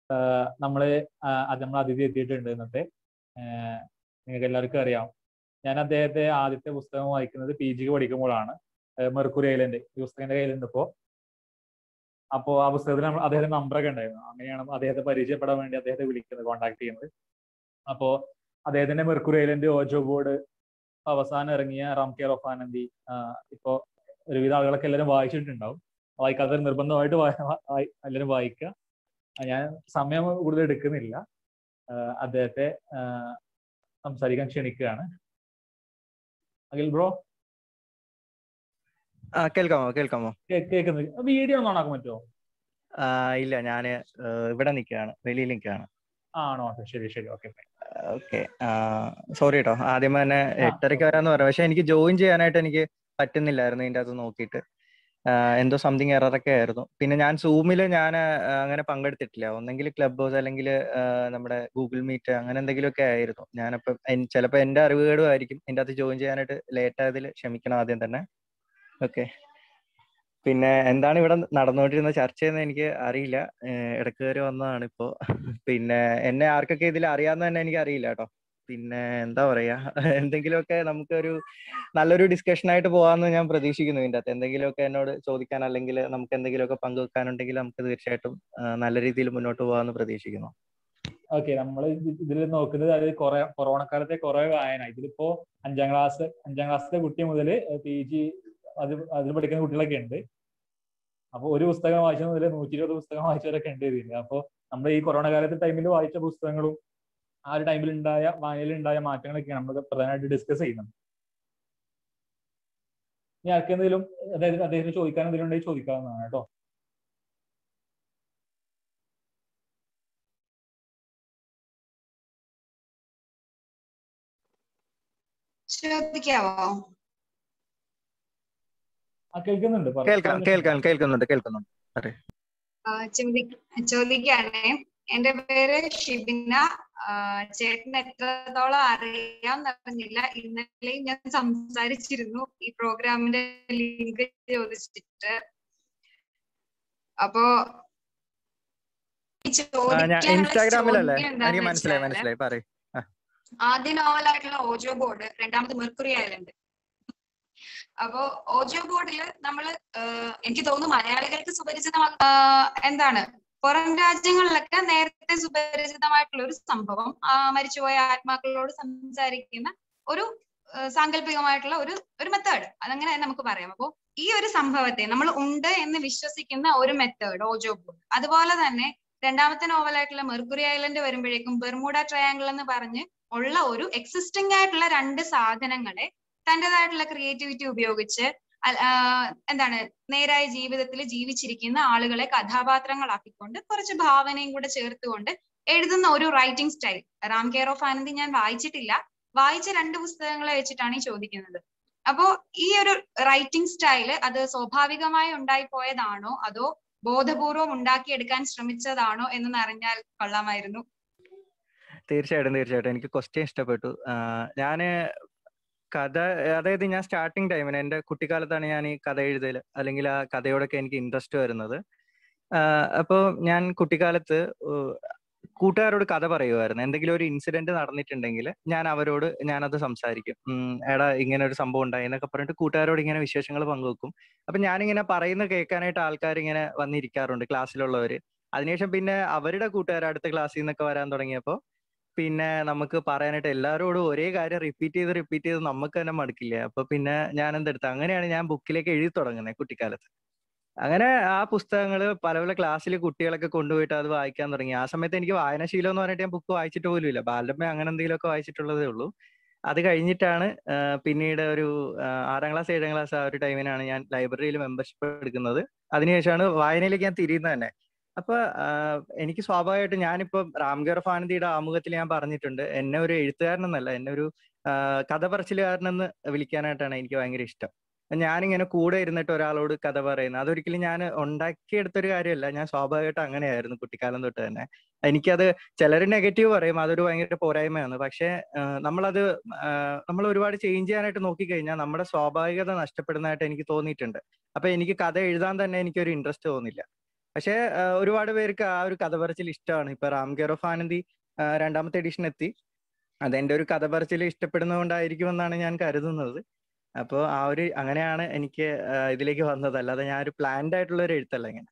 നമ്മള് അത് നമ്മൾ അതിഥി എത്തിയിട്ടുണ്ട് ഇന്നത്തെ നിങ്ങൾക്ക് എല്ലാവർക്കും അറിയാം ഞാൻ അദ്ദേഹത്തെ ആദ്യത്തെ പുസ്തകം വായിക്കുന്നത് പി ജിക്ക് പഠിക്കുമ്പോഴാണ് മെർക്കുറി ഐലൻഡ് ഈ പുസ്തകത്തിന്റെ കയ്യിലുണ്ട് ഇപ്പോ അപ്പോ ആ പുസ്തകത്തിൽ നമ്മൾ അദ്ദേഹത്തിന്റെ നമ്പറൊക്കെ ഉണ്ടായിരുന്നു അങ്ങനെയാണ് അദ്ദേഹത്തെ പരിചയപ്പെടാൻ വേണ്ടി അദ്ദേഹത്തെ വിളിക്കുന്നത് കോൺടാക്ട് ചെയ്യുന്നത് അപ്പോ അദ്ദേഹത്തിന്റെ മെർക്കുറി ഐലൻഡ് ഓജോ ബോർഡ് അവസാനം ഇറങ്ങിയ റാം കെ റൊഫാനന്ദി ഇപ്പോ ഒരുവിധ ആളുകളൊക്കെ എല്ലാവരും വായിച്ചിട്ടുണ്ടാവും വായിക്കാത്തവർ നിർബന്ധമായിട്ട് എല്ലാവരും വായിക്കുക ഞാൻ സമയം കൂടുതൽ എടുക്കുന്നില്ല അദ്ദേഹത്തെ സംസാരിക്കാൻ ക്ഷണിക്കുകയാണ് അഖിൽ ബ്രോ ആ കേൾക്കാമോ കേൾക്കാമോ കേൾക്കുന്നത് വീഡിയോ ഒന്ന് ഓണാക്കാൻ പറ്റുമോ ഇല്ല ഞാന് ഇവിടെ നിൽക്കുകയാണ് വെളിയിൽ നിൽക്കുകയാണ് ആണോ ശരി ശരി ഓക്കെ ഓക്കെ സോറി കേട്ടോ ആദ്യം തന്നെ എട്ടരയ്ക്ക് വരാന്ന് പറയാം പക്ഷെ എനിക്ക് ജോയിൻ ചെയ്യാനായിട്ട് എനിക്ക് പറ്റുന്നില്ലായിരുന്നു ഇതിൻ്റെ അകത്ത് നോക്കിയിട്ട് എന്തോ സംതിങ് എററൊക്കെ ആയിരുന്നു പിന്നെ ഞാൻ സൂമിൽ ഞാൻ അങ്ങനെ പങ്കെടുത്തിട്ടില്ല ഒന്നെങ്കിൽ ക്ലബ് ഹൗസ് അല്ലെങ്കിൽ നമ്മുടെ ഗൂഗിൾ മീറ്റ് അങ്ങനെ എന്തെങ്കിലുമൊക്കെ ആയിരുന്നു ഞാനപ്പോൾ ചിലപ്പോൾ എൻ്റെ അറിവുകേടും ആയിരിക്കും ഇതിൻ്റെ അകത്ത് ജോയിൻ ചെയ്യാനായിട്ട് ലേറ്റ് ആയതിൽ ക്ഷമിക്കണം ആദ്യം തന്നെ ഓക്കെ പിന്നെ എന്താണ് ഇവിടെ നടന്നുകൊണ്ടിരുന്ന ചർച്ച എന്ന് എനിക്ക് അറിയില്ല ഇടയ്ക്ക് കയറി വന്നതാണ് ഇപ്പോ പിന്നെ എന്നെ ആർക്കൊക്കെ ഇതിൽ അറിയാമെന്ന് തന്നെ എനിക്ക് അറിയില്ല കേട്ടോ പിന്നെ എന്താ പറയാ എന്തെങ്കിലുമൊക്കെ നമുക്കൊരു നല്ലൊരു ഡിസ്കഷൻ ആയിട്ട് പോകാമെന്ന് ഞാൻ പ്രതീക്ഷിക്കുന്നു ഇതിൻ്റെ അകത്ത് എന്തെങ്കിലുമൊക്കെ എന്നോട് ചോദിക്കാൻ അല്ലെങ്കിൽ നമുക്ക് എന്തെങ്കിലുമൊക്കെ പങ്കുവെക്കാനുണ്ടെങ്കിൽ നമുക്ക് തീർച്ചയായിട്ടും നല്ല രീതിയിൽ മുന്നോട്ട് പോകാമെന്ന് പ്രതീക്ഷിക്കുന്നു ഓക്കെ നമ്മൾ ഇതിൽ നോക്കുന്നത് അത് കുറെ കൊറോണ കാലത്തെ കുറെ വായന ഇതിലിപ്പോ അഞ്ചാം ക്ലാസ് അഞ്ചാം ക്ലാസ്സിലെ കുട്ടി മുതൽ പി ജി അത് അതിൽ പഠിക്കുന്ന കുട്ടികളൊക്കെ ഉണ്ട് അപ്പൊ ഒരു പുസ്തകം വായിച്ച മുതൽ നൂറ്റി ഇരുപത് പുസ്തകം വായിച്ചവരൊക്കെ ഉണ്ട് ഇതിൽ അപ്പോൾ നമ്മൾ ഈ കൊറോണ കാലത്തെ ടൈമിൽ വായിച്ച പുസ്തകങ്ങളും ആ ഒരു ടൈമിൽ ഉണ്ടായ വായനയിൽ ഉണ്ടായ മാറ്റങ്ങളൊക്കെയാണ് നമ്മൾ പ്രധാനമായിട്ട് ഡിസ്കസ് ചെയ്യുന്നത് ഇനി ആർക്കെന്തെങ്കിലും അതായത് അദ്ദേഹത്തിന് ചോദിക്കാൻ എന്തെങ്കിലും ഉണ്ടെങ്കിൽ ചോദിക്കാവുന്നതാണ് കേട്ടോ ചോദിക്കാവോ ആ കേൾക്കുന്നുണ്ട് കേൾക്കാം കേൾക്കാം കേൾക്കുന്നുണ്ട് കേൾക്കുന്നുണ്ട് അതെ ചോദിക്കാണേ എന്റെ പേര് ഷിബിന ചേട്ടൻ എത്രത്തോളം അറിയാൻ അറിഞ്ഞില്ല ഇന്നലെയും ഞാൻ സംസാരിച്ചിരുന്നു ഈ പ്രോഗ്രാമിന്റെ ലിങ്ക് ചോദിച്ചിട്ട് അപ്പോ ഇൻസ്റ്റാഗ്രാമിലല്ലേ എനിക്ക് മനസ്സിലായി മനസ്സിലായി പറയൂ ആദ്യ നോവലായിട്ടുള്ള ഓജോ ബോർഡ് രണ്ടാമത് മെർക്കുറി ഐലൻഡ് അപ്പോ ഓജോ ബോർഡിൽ നമ്മൾ എനിക്ക് തോന്നുന്നു മലയാളികൾക്ക് സുപരിചിതമാ എന്താണ് പുറം രാജ്യങ്ങളിലൊക്കെ നേരത്തെ സുപരിചിതമായിട്ടുള്ള ഒരു സംഭവം മരിച്ചുപോയ ആത്മാക്കളോട് സംസാരിക്കുന്ന ഒരു സാങ്കല്പികമായിട്ടുള്ള ഒരു ഒരു മെത്തേഡ് അതങ്ങനെ നമുക്ക് പറയാം അപ്പോൾ ഈ ഒരു സംഭവത്തെ നമ്മൾ ഉണ്ട് എന്ന് വിശ്വസിക്കുന്ന ഒരു മെത്തേഡ് ഓജോ ബോർഡ് അതുപോലെ തന്നെ രണ്ടാമത്തെ നോവലായിട്ടുള്ള മെർക്കുറി ഐലൻഡ് വരുമ്പോഴേക്കും ബെർമുഡ ട്രയാങ്കിൾ എന്ന് പറഞ്ഞ് ഉള്ള ഒരു എക്സിസ്റ്റിംഗ് ആയിട്ടുള്ള രണ്ട് സാധനങ്ങളെ തൻ്റെതായിട്ടുള്ള ക്രിയേറ്റിവിറ്റി ഉപയോഗിച്ച് എന്താണ് നേരായ ജീവിതത്തിൽ ജീവിച്ചിരിക്കുന്ന ആളുകളെ കഥാപാത്രങ്ങളാക്കിക്കൊണ്ട് കുറച്ച് ഭാവനയും കൂടെ ചേർത്തുകൊണ്ട് എഴുതുന്ന ഒരു writing style Ram care of Anandi ഞാൻ വായിച്ചിട്ടില്ല വായിച്ച രണ്ട് പുസ്തകങ്ങളെ വെച്ചിട്ടാണ് ഈ ചോദിക്കുന്നത് അപ്പോ ഈ ഒരു റൈറ്റിംഗ് സ്റ്റൈല് അത് സ്വാഭാവികമായി ഉണ്ടായിപ്പോയതാണോ അതോ ബോധപൂർവം ഉണ്ടാക്കിയെടുക്കാൻ ശ്രമിച്ചതാണോ എന്ന് അറിഞ്ഞാൽ കൊള്ളാമായിരുന്നു തീർച്ചയായിട്ടും തീർച്ചയായിട്ടും എനിക്ക് ക്വസ്റ്റ്യൻ ഇഷ്ടപ്പെട്ടു ഞാന് കഥ അതായത് ഞാൻ സ്റ്റാർട്ടിങ് ടൈമിന് എൻ്റെ കുട്ടിക്കാലത്താണ് ഞാൻ ഈ കഥ എഴുതൽ അല്ലെങ്കിൽ ആ കഥയോടൊക്കെ എനിക്ക് ഇൻട്രസ്റ്റ് വരുന്നത് അപ്പോൾ ഞാൻ കുട്ടിക്കാലത്ത് കൂട്ടുകാരോട് കഥ പറയുമായിരുന്നു എന്തെങ്കിലും ഒരു ഇൻസിഡന്റ് നടന്നിട്ടുണ്ടെങ്കിൽ ഞാൻ അവരോട് ഞാനത് സംസാരിക്കും എടാ ഇങ്ങനെ ഒരു സംഭവം ഉണ്ടായി എന്നൊക്കെ പറഞ്ഞിട്ട് കൂട്ടുകാരോട് ഇങ്ങനെ വിശേഷങ്ങൾ പങ്കുവെക്കും അപ്പൊ ഞാനിങ്ങനെ പറയുന്ന കേൾക്കാനായിട്ട് ആൾക്കാർ ഇങ്ങനെ വന്നിരിക്കാറുണ്ട് ക്ലാസ്സിലുള്ളവര് അതിനുശേഷം പിന്നെ അവരുടെ കൂട്ടുകാർ അടുത്ത ക്ലാസ്സിൽ നിന്നൊക്കെ വരാൻ തുടങ്ങിയപ്പോൾ പിന്നെ നമുക്ക് പറയാനായിട്ട് എല്ലാവരോടും ഒരേ കാര്യം റിപ്പീറ്റ് ചെയ്ത് റിപ്പീറ്റ് ചെയ്ത് നമുക്ക് തന്നെ മടുക്കില്ലേ അപ്പൊ പിന്നെ ഞാൻ എന്തെടുത്തു അങ്ങനെയാണ് ഞാൻ ബുക്കിലേക്ക് എഴുതി തുടങ്ങുന്നത് കുട്ടിക്കാലത്ത് അങ്ങനെ ആ പുസ്തകങ്ങൾ പല പല ക്ലാസ്സിൽ കുട്ടികളൊക്കെ കൊണ്ടുപോയിട്ട് അത് വായിക്കാൻ തുടങ്ങി ആ സമയത്ത് എനിക്ക് വായനാശീലം എന്ന് പറഞ്ഞിട്ട് ഞാൻ ബുക്ക് വായിച്ചിട്ട് പോലും ഇല്ല ബാലരമ അങ്ങനെ എന്തെങ്കിലുമൊക്കെ വായിച്ചിട്ടുള്ളതേ ഉള്ളൂ അത് കഴിഞ്ഞിട്ടാണ് പിന്നീട് ഒരു ആറാം ക്ലാസ് ഏഴാം ക്ലാസ് ആ ഒരു ടൈമിനാണ് ഞാൻ ലൈബ്രറിയിൽ മെമ്പർഷിപ്പ് എടുക്കുന്നത് അതിനുശേഷമാണ് വായനയിലേക്ക് ഞാൻ തിരിയുന്നത് തന്നെ അപ്പൊ എനിക്ക് സ്വാഭാവികമായിട്ട് ഞാനിപ്പോ റാംഗർ ഫാനന്ദിയുടെ ആമുഖത്തിൽ ഞാൻ പറഞ്ഞിട്ടുണ്ട് എന്നെ ഒരു എഴുത്തുകാരനെന്നല്ല എന്നെ ഒരു കഥ പറച്ചിലുകാരനെന്ന് വിളിക്കാനായിട്ടാണ് എനിക്ക് ഭയങ്കര ഇഷ്ടം ഞാനിങ്ങനെ കൂടെ ഇരുന്നിട്ട് ഒരാളോട് കഥ പറയുന്നത് അതൊരിക്കലും ഞാൻ ഉണ്ടാക്കിയെടുത്തൊരു കാര്യമല്ല ഞാൻ സ്വാഭാവികമായിട്ട് അങ്ങനെയായിരുന്നു കുട്ടിക്കാലം തൊട്ട് തന്നെ എനിക്കത് ചിലർ നെഗറ്റീവ് പറയും അതൊരു ഭയങ്കര പോരായ്മയാണ് പക്ഷെ നമ്മളത് നമ്മൾ ഒരുപാട് ചേഞ്ച് ചെയ്യാനായിട്ട് നോക്കിക്കഴിഞ്ഞാൽ നമ്മുടെ സ്വാഭാവികത നഷ്ടപ്പെടുന്നതായിട്ട് എനിക്ക് തോന്നിയിട്ടുണ്ട് അപ്പൊ എനിക്ക് കഥ എഴുതാൻ തന്നെ എനിക്കൊരു ഇൻട്രസ്റ്റ് തോന്നില്ല പക്ഷെ ഒരുപാട് പേർക്ക് ആ ഒരു കഥ പറച്ചിൽ ഇഷ്ടമാണ് ഇപ്പൊ റാം കെയർ ഓഫ് ആനന്ദി ആ, രണ്ടാമത്തെ എഡിഷൻ എത്തി അതെന്റെ ഒരു കഥ പറച്ചിൽ ഇഷ്ടപ്പെടുന്നതുകൊണ്ടായിരിക്കും എന്നാണ് ഞാൻ കരുതുന്നത് അപ്പോൾ ആ ഒരു അങ്ങനെയാണ് എനിക്ക് ആ, ഇതിലേക്ക് വന്നത് അല്ലാതെ ഞാൻ ഒരു പ്ലാൻഡ് ആയിട്ടുള്ള ഒരു എഴുത്തല്ല ഇങ്ങനെ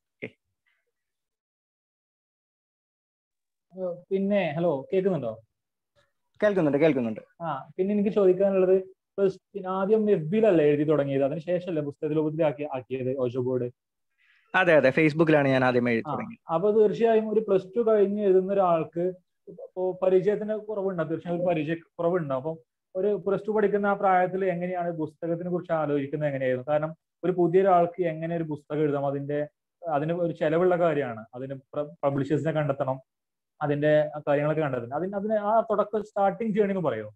ഏഹ് പിന്നെ ഹലോ കേൾക്കുന്നുണ്ടോ കേൾക്കുന്നുണ്ട് കേൾക്കുന്നുണ്ട് ആ പിന്നെ എനിക്ക് ചോദിക്കാനുള്ളത് പ്ലസ് പിന്നെ ആദ്യം എഫ് ബിയിലല്ലേ എഴുതി തുടങ്ങിയത് അതിനുശേഷമല്ലേ പുസ്തക രൂപത്തിലാക്കി ആക്കിയത് ഓജോ ബോർഡ് അതെ അതെ ഫേസ്ബുക്കിലാണ് ഞാൻ ആദ്യം എഴുതി ആ തുടങ്ങിയത് അപ്പൊ തീർച്ചയായും ഒരു പ്ലസ് ടു കഴിഞ്ഞ് എഴുതുന്ന ഒരാൾക്ക് ഇപ്പോ പരിചയത്തിന് കുറവുണ്ടാവും തീർച്ചയായും ഒരു പരിചയ കുറവുണ്ടാവും അപ്പം ഒരു പ്ലസ് ടു പഠിക്കുന്ന ആ പ്രായത്തിൽ എങ്ങനെയാണ് പുസ്തകത്തിനെ കുറിച്ച് ആലോചിക്കുന്നത് എങ്ങനെയായിരുന്നു കാരണം ഒരു പുതിയ ഒരാൾക്ക് എങ്ങനെ ഒരു പുസ്തകം എഴുതാം അതിന്റെ അതിന് ഒരു ചെലവുള്ള കാര്യമാണ് അതിന് പബ്ലിഷേഴ്സിനെ കണ്ടെത്തണം അതിന്റെ കാര്യങ്ങളൊക്കെ കണ്ടെത്തണം അതിന് അതിന് ആ തുടക്കം സ്റ്റാർട്ടിങ് ചെയ്യണമെന്ന് പറയോ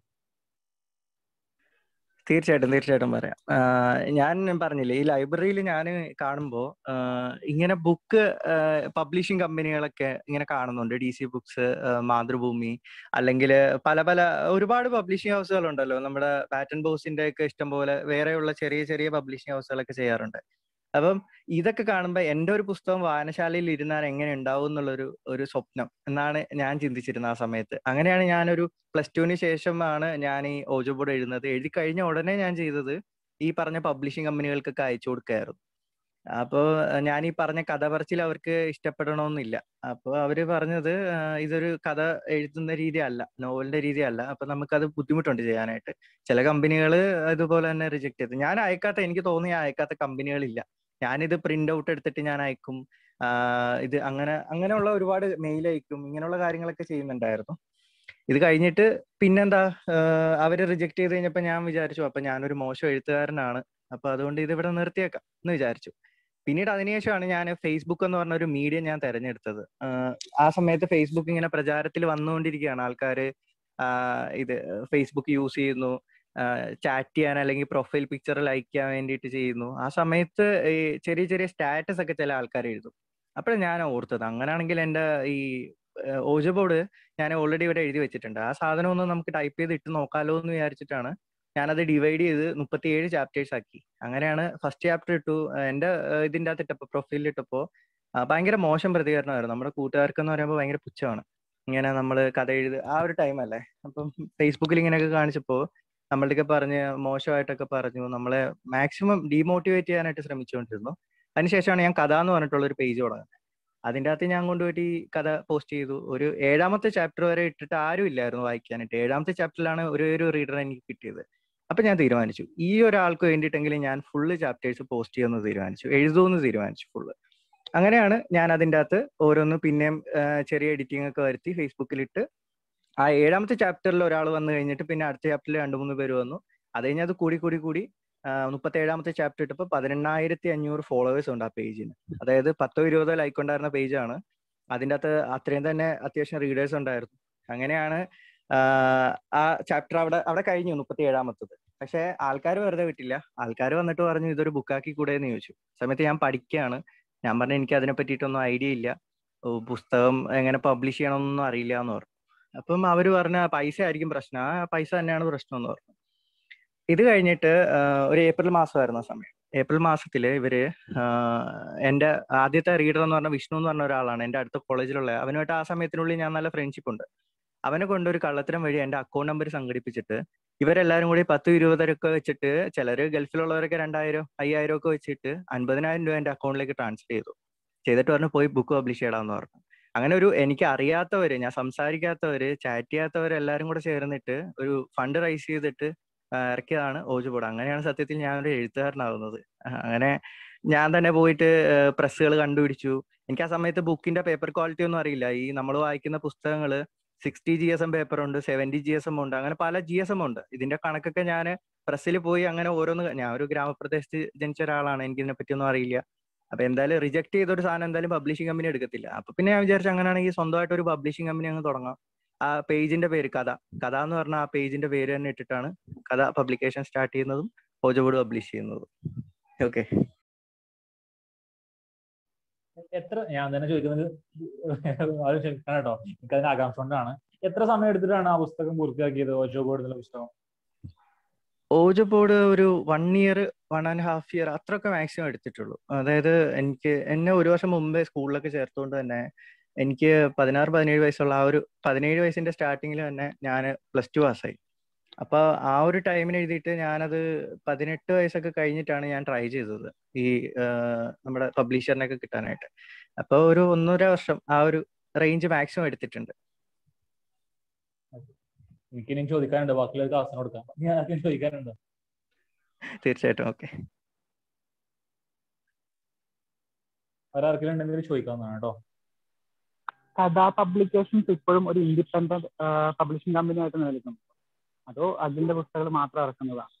തീർച്ചയായിട്ടും തീർച്ചയായിട്ടും പറയാം ആഹ് ഞാൻ പറഞ്ഞില്ലേ ഈ ലൈബ്രറിയിൽ ഞാൻ കാണുമ്പോൾ ഇങ്ങനെ ബുക്ക് പബ്ലിഷിംഗ് കമ്പനികളൊക്കെ ഇങ്ങനെ കാണുന്നുണ്ട് ഡി സി ബുക്സ് മാതൃഭൂമി അല്ലെങ്കിൽ പല പല ഒരുപാട് പബ്ലിഷിംഗ് ഹൗസുകൾ ഉണ്ടല്ലോ നമ്മുടെ പാറ്റൻ ബോസിന്റെ ഒക്കെ ഇഷ്ടം പോലെ വേറെയുള്ള ചെറിയ ചെറിയ പബ്ലിഷിംഗ് ഹൗസുകളൊക്കെ ചെയ്യാറുണ്ട് അപ്പം ഇതൊക്കെ കാണുമ്പോൾ എൻ്റെ ഒരു പുസ്തകം വായനശാലയിൽ ഇരുന്നാൽ എങ്ങനെ ഉണ്ടാവും എന്നുള്ളൊരു ഒരു സ്വപ്നം എന്നാണ് ഞാൻ ചിന്തിച്ചിരുന്നത് ആ സമയത്ത് അങ്ങനെയാണ് ഞാനൊരു പ്ലസ് ടുവിന് ശേഷമാണ് ഞാൻ ഈ ഓജോ ബോർഡ് എഴുതുന്നത് എഴുതി കഴിഞ്ഞ ഉടനെ ഞാൻ ചെയ്തത് ഈ പറഞ്ഞ പബ്ലിഷിംഗ് കമ്പനികൾക്കൊക്കെ അയച്ചു കൊടുക്കായിരുന്നു അപ്പോൾ ഞാൻ ഈ പറഞ്ഞ കഥ പറച്ചിൽ അവർക്ക് ഇഷ്ടപ്പെടണമെന്നില്ല അപ്പോൾ അവര് പറഞ്ഞത് ആ, ഇതൊരു കഥ എഴുതുന്ന രീതി അല്ല നോവലിന്റെ രീതി അല്ല അപ്പൊ നമുക്കത് ബുദ്ധിമുട്ടുണ്ട് ചെയ്യാനായിട്ട് ചില കമ്പനികൾ ഇതുപോലെ തന്നെ റിജക്ട് ചെയ്തു ഞാൻ അയക്കാത്ത എനിക്ക് തോന്നി അയക്കാത്ത കമ്പനികളില്ല ഞാനിത് പ്രിന്റ് ഔട്ട് എടുത്തിട്ട് ഞാൻ അയക്കും ആ, ഇത് അങ്ങനെ അങ്ങനെയുള്ള ഒരുപാട് മെയിൽ അയക്കും ഇങ്ങനെയുള്ള കാര്യങ്ങളൊക്കെ ചെയ്യുന്നുണ്ടായിരുന്നു ഇത് കഴിഞ്ഞിട്ട് പിന്നെന്താ ആഹ് അവര് റിജക്ട് ചെയ്ത് കഴിഞ്ഞപ്പോ ഞാൻ വിചാരിച്ചു അപ്പൊ ഞാനൊരു മോശം എഴുത്തുകാരനാണ് അപ്പൊ അതുകൊണ്ട് ഇത് ഇവിടെ നിർത്തിയേക്കാം എന്ന് വിചാരിച്ചു പിന്നീട് അതിനുശേഷമാണ് ഞാൻ ഫേസ്ബുക്ക് എന്ന് പറഞ്ഞ ഒരു മീഡിയ ഞാൻ തെരഞ്ഞെടുത്തത് ആഹ് ആ സമയത്ത് ഫേസ്ബുക്ക് ഇങ്ങനെ പ്രചാരത്തിൽ വന്നുകൊണ്ടിരിക്കുകയാണ് ആൾക്കാര് ആഹ് ഇത് ഫേസ്ബുക്ക് യൂസ് ചെയ്യുന്നു ചാറ്റ് ചെയ്യാൻ അല്ലെങ്കിൽ പ്രൊഫൈൽ പിക്ചർ ലൈക്ക് ചെയ്യാൻ വേണ്ടിയിട്ട് ചെയ്യുന്നു ആ സമയത്ത് ഈ ചെറിയ ചെറിയ സ്റ്റാറ്റസ് ഒക്കെ ചില ആൾക്കാർ എഴുതും അപ്പോഴാണ് ഞാൻ ഓർത്തത് അങ്ങനെയാണെങ്കിൽ എൻ്റെ ഈ ഓജോ ബോർഡ് ഞാൻ ഓൾറെഡി ഇവിടെ എഴുതി വെച്ചിട്ടുണ്ട് ആ സാധനം ഒന്ന് നമുക്ക് ടൈപ്പ് ചെയ്ത് ഇട്ട് നോക്കാലോ എന്ന് വിചാരിച്ചിട്ടാണ് ഞാനത് ഡിവൈഡ് ചെയ്ത് മുപ്പത്തിയേഴ് ചാപ്റ്റേഴ്സ് ആക്കി അങ്ങനെയാണ് ഫസ്റ്റ് ചാപ്റ്റർ ഇട്ടു ആഹ് എൻ്റെ ആഹ് ഇതിൻ്റെ അകത്ത് ഇട്ടപ്പോൾ പ്രൊഫൈലിൽ ഇട്ടപ്പോൾ ഭയങ്കര മോശം പ്രതികരണമായിരുന്നു നമ്മുടെ കൂട്ടുകാർക്ക് എന്ന് പറയുമ്പോൾ ഭയങ്കര പുച്ഛമാണ് ഇങ്ങനെ നമ്മൾ കഥ എഴുതി ആ ഒരു ടൈം അല്ലേ അപ്പം ഫേസ്ബുക്കിൽ ഇങ്ങനെയൊക്കെ കാണിച്ചപ്പോൾ നമ്മളുടെയൊക്കെ പറഞ്ഞ് മോശമായിട്ടൊക്കെ പറഞ്ഞു നമ്മളെ മാക്സിമം ഡീമോട്ടിവേറ്റ് ചെയ്യാനായിട്ട് ശ്രമിച്ചുകൊണ്ടിരുന്നു അതിനുശേഷമാണ് ഞാൻ കഥ എന്ന് പറഞ്ഞിട്ടുള്ള ഒരു പേജ് തുടങ്ങുന്നത് അതിൻ്റെ അകത്ത് ഞാൻ കൊണ്ടുപോയിട്ട് ഈ കഥ പോസ്റ്റ് ചെയ്തു ഒരു ഏഴാമത്തെ ചാപ്റ്റർ വരെ ഇട്ടിട്ട് ആരും ഇല്ലായിരുന്നു വായിക്കാനായിട്ട് ഏഴാമത്തെ ചാപ്റ്ററിലാണ് ഒരു ഒരു റീഡർ എനിക്ക് കിട്ടിയത് അപ്പൊ ഞാൻ തീരുമാനിച്ചു ഈ ഒരാൾക്ക് വേണ്ടിയിട്ടെങ്കിലും ഞാൻ ഫുള്ള് ചാപ്റ്റേഴ്സ് പോസ്റ്റ് ചെയ്യുമെന്ന് തീരുമാനിച്ചു എഴുതുമെന്ന് തീരുമാനിച്ചു ഫുള്ള് അങ്ങനെയാണ് ഞാൻ അതിൻ്റെ അകത്ത് ഓരോന്ന് പിന്നെയും ആ, ചെറിയ എഡിറ്റിംഗ് ഒക്കെ വരുത്തി ഫേസ്ബുക്കിലിട്ട് ആ ഏഴാമത്തെ ചാപ്റ്ററിൽ ഒരാൾ വന്നു കഴിഞ്ഞിട്ട് പിന്നെ അടുത്ത ചാപ്റ്ററിൽ രണ്ട് മൂന്ന് പേര് വന്നു അത് കഴിഞ്ഞ് അത് കൂടി കൂടി കൂടി മുപ്പത്തി ഏഴാമത്തെ ചാപ്റ്റർ ഇട്ടപ്പോൾ പതിനെണ്ണായിരത്തി അഞ്ഞൂറ് ഫോളോവേഴ്സ് ഉണ്ട് ആ പേജിന് അതായത് പത്തോ ഇരുപതോ ലൈക്ക് ഉണ്ടായിരുന്ന പേജാണ് അതിൻ്റെ അകത്ത് അത്രയും തന്നെ അത്യാവശ്യം റീഡേഴ്സ് ഉണ്ടായിരുന്നു അങ്ങനെയാണ് ആഹ് ആ ചാപ്റ്റർ അവിടെ അവിടെ കഴിഞ്ഞു മുപ്പത്തി ഏഴാമത്തത് പക്ഷെ ആൾക്കാർ വെറുതെ വിട്ടില്ല ആൾക്കാർ വന്നിട്ട് പറഞ്ഞു ഇതൊരു ബുക്കാക്കി കൂടെ എന്ന് ചോദിച്ചു സമയത്ത് ഞാൻ പഠിക്കുകയാണ് ഞാൻ പറഞ്ഞു എനിക്ക് അതിനെ പറ്റിയിട്ടൊന്നും ഐഡിയ ഇല്ല ഓ, പുസ്തകം എങ്ങനെ പബ്ലിഷ് ചെയ്യണമെന്നൊന്നും അറിയില്ല എന്ന് പറഞ്ഞു അപ്പം അവർ പറഞ്ഞ പൈസ ആയിരിക്കും പ്രശ്നം ആ പൈസ തന്നെയാണ് പ്രശ്നം എന്ന് പറഞ്ഞു ഇത് കഴിഞ്ഞിട്ട് ആഹ് ഒരു ഏപ്രിൽ മാസമായിരുന്നു ആ സമയം ഏപ്രിൽ മാസത്തിൽ ഇവര് ആഹ് എന്റെ ആദ്യത്തെ റീഡർ എന്ന് പറഞ്ഞ വിഷ്ണു എന്ന് പറഞ്ഞ ഒരാളാണ് എന്റെ അടുത്ത കോളേജിലുള്ള അവനുമായിട്ട് ആ സമയത്തിനുള്ളിൽ ഞാൻ നല്ല ഫ്രണ്ട്ഷിപ്പ് ഉണ്ട് അവനെ കൊണ്ട് ഒരു കള്ളത്തരം വഴി എന്റെ അക്കൗണ്ട് നമ്പർ സംഘടിപ്പിച്ചിട്ട് ഇവരെല്ലാരും കൂടി പത്ത് ഇരുപതരൊക്കെ വെച്ചിട്ട് ചിലര് ഗൾഫിലുള്ളവരൊക്കെ രണ്ടായിരം അയ്യായിരം ഒക്കെ വെച്ചിട്ട് അൻപതിനായിരം രൂപ എന്റെ അക്കൗണ്ടിലേക്ക് ട്രാൻസ്ഫർ ചെയ്തു ചെയ്തിട്ട് പറഞ്ഞു പോയി ബുക്ക് പബ്ലിഷ് ചെയ്യടാന്ന് പറഞ്ഞു അങ്ങനെ ഒരു എനിക്ക് അറിയാത്തവര് ഞാൻ സംസാരിക്കാത്തവര് ചാറ്റ് ചെയ്യാത്തവര് എല്ലാരും കൂടെ ചേർന്നിട്ട് ഒരു ഫണ്ട് റൈസ് ചെയ്തിട്ട് ആ, ഇറക്കിയതാണ് ഓജുബോർഡ് അങ്ങനെയാണ് സത്യത്തിൽ ഞാനൊരു എഴുത്തുകാരനാകുന്നത് ആ, അങ്ങനെ ഞാൻ തന്നെ പോയിട്ട് പ്രസ്സുകൾ കണ്ടുപിടിച്ചു എനിക്ക് ആ സമയത്ത് ബുക്കിന്റെ പേപ്പർ ക്വാളിറ്റി ഒന്നും അറിയില്ല ഈ നമ്മൾ വായിക്കുന്ന പുസ്തകങ്ങൾ sixty G S M paper ഉണ്ട് സെവന്റി ജി എസ് എം ഉണ്ട് അങ്ങനെ പല ജി എസ് എം ഉണ്ട് ഇതിന്റെ കണക്കൊക്കെ ഞാൻ പ്രസ്സിൽ പോയി അങ്ങനെ ഓരോന്ന് ഞാൻ ഒരു ഗ്രാമപ്രദേശത്ത് ജനിച്ച ഒരാളാണ് എനിക്ക് ഇതിനെ പറ്റിയൊന്നും അറിയില്ല അപ്പൊ എന്തായാലും റിജക്ട് ചെയ്ത ഒരു സാധനം എന്തായാലും പബ്ലിഷിംഗ് കമ്പനി എടുക്കത്തില്ല അപ്പൊ പിന്നെ ഞാൻ വിചാരിച്ചു അങ്ങനെയാണെങ്കിൽ സ്വന്തമായിട്ട് ഒരു പബ്ലിഷിംഗ് കമ്പനി അങ്ങ് തുടങ്ങാം ആ പേജിന്റെ പേര് കഥ കഥ എന്ന് പറഞ്ഞ ആ പേജിന്റെ പേര് തന്നെ ഇട്ടിട്ടാണ് കഥ പബ്ലിക്കേഷൻ സ്റ്റാർട്ട് ചെയ്യുന്നതും ഓജോബോർഡ് പബ്ലിഷ് ചെയ്യുന്നതും ഓക്കെ എത്ര ഞാൻ തന്നെ ചോദിക്കുന്നത് അത് ക്ഷമിക്കണം കേട്ടോ എനിക്ക് അതിന് ആകാംക്ഷ കൊണ്ടാണ് എത്ര സമയം എടുത്തിട്ടാണ് ആ പുസ്തകം പൂർത്തിയാക്കിയത് ഓജോ ബോർഡ് എന്നുള്ള പുസ്തകം ഓജോ ബോർഡ് ഒരു one year one and half year അത്രയൊക്കെ മാക്സിമം എടുത്തിട്ടുള്ളൂ അതായത് എനിക്ക് എന്നെ ഒരു വർഷം മുമ്പേ സ്കൂളിലൊക്കെ ചേർത്തുകൊണ്ട് തന്നെ എനിക്ക് പതിനാറ് പതിനേഴ് വയസ്സുള്ള ആ ഒരു പതിനേഴ് വയസ്സിന്റെ സ്റ്റാർട്ടിങ്ങിൽ തന്നെ ഞാൻ പ്ലസ് ടു പാസ്സായി അപ്പൊ ആ ഒരു ടൈമിന് എഴുതിയിട്ട് ഞാനത് പതിനെട്ട് വയസ്സൊക്കെ കഴിഞ്ഞിട്ടാണ് ഞാൻ ട്രൈ ചെയ്തത് ഈ നമ്മുടെ പബ്ലിഷറിനൊക്കെ കിട്ടാനായിട്ട് അപ്പൊ ഒരു ഒന്നര വർഷം ആ ഒരു റേഞ്ച് മാക്സിമം എടുത്തിട്ടുണ്ട് എനിക്ക് ഇനിയും ചോദിക്കാനുണ്ട് ബാക്കിയുള്ളവർക്ക് അവസരം കൊടുക്കാം ഞാൻ ആർക്കും ചോദിക്കാനുണ്ടോ തീർച്ചയായിട്ടും ഓക്കെ ഒരാർക്കെങ്കിലും ഉണ്ടെങ്കിൽ ചോദിക്കാവുന്നതാണ് കേട്ടോ കഥാ പബ്ലിക്കേഷൻസ് ഇപ്പോഴും ഒരു ഇൻഡിപെൻഡന്റ് പബ്ലിഷിംഗ് കമ്പനി ആയിട്ട് നിലനിൽക്കുന്നു അതോ അതിന്റെ പുസ്തകങ്ങൾ മാത്രം ഇറക്കുന്നതാണ്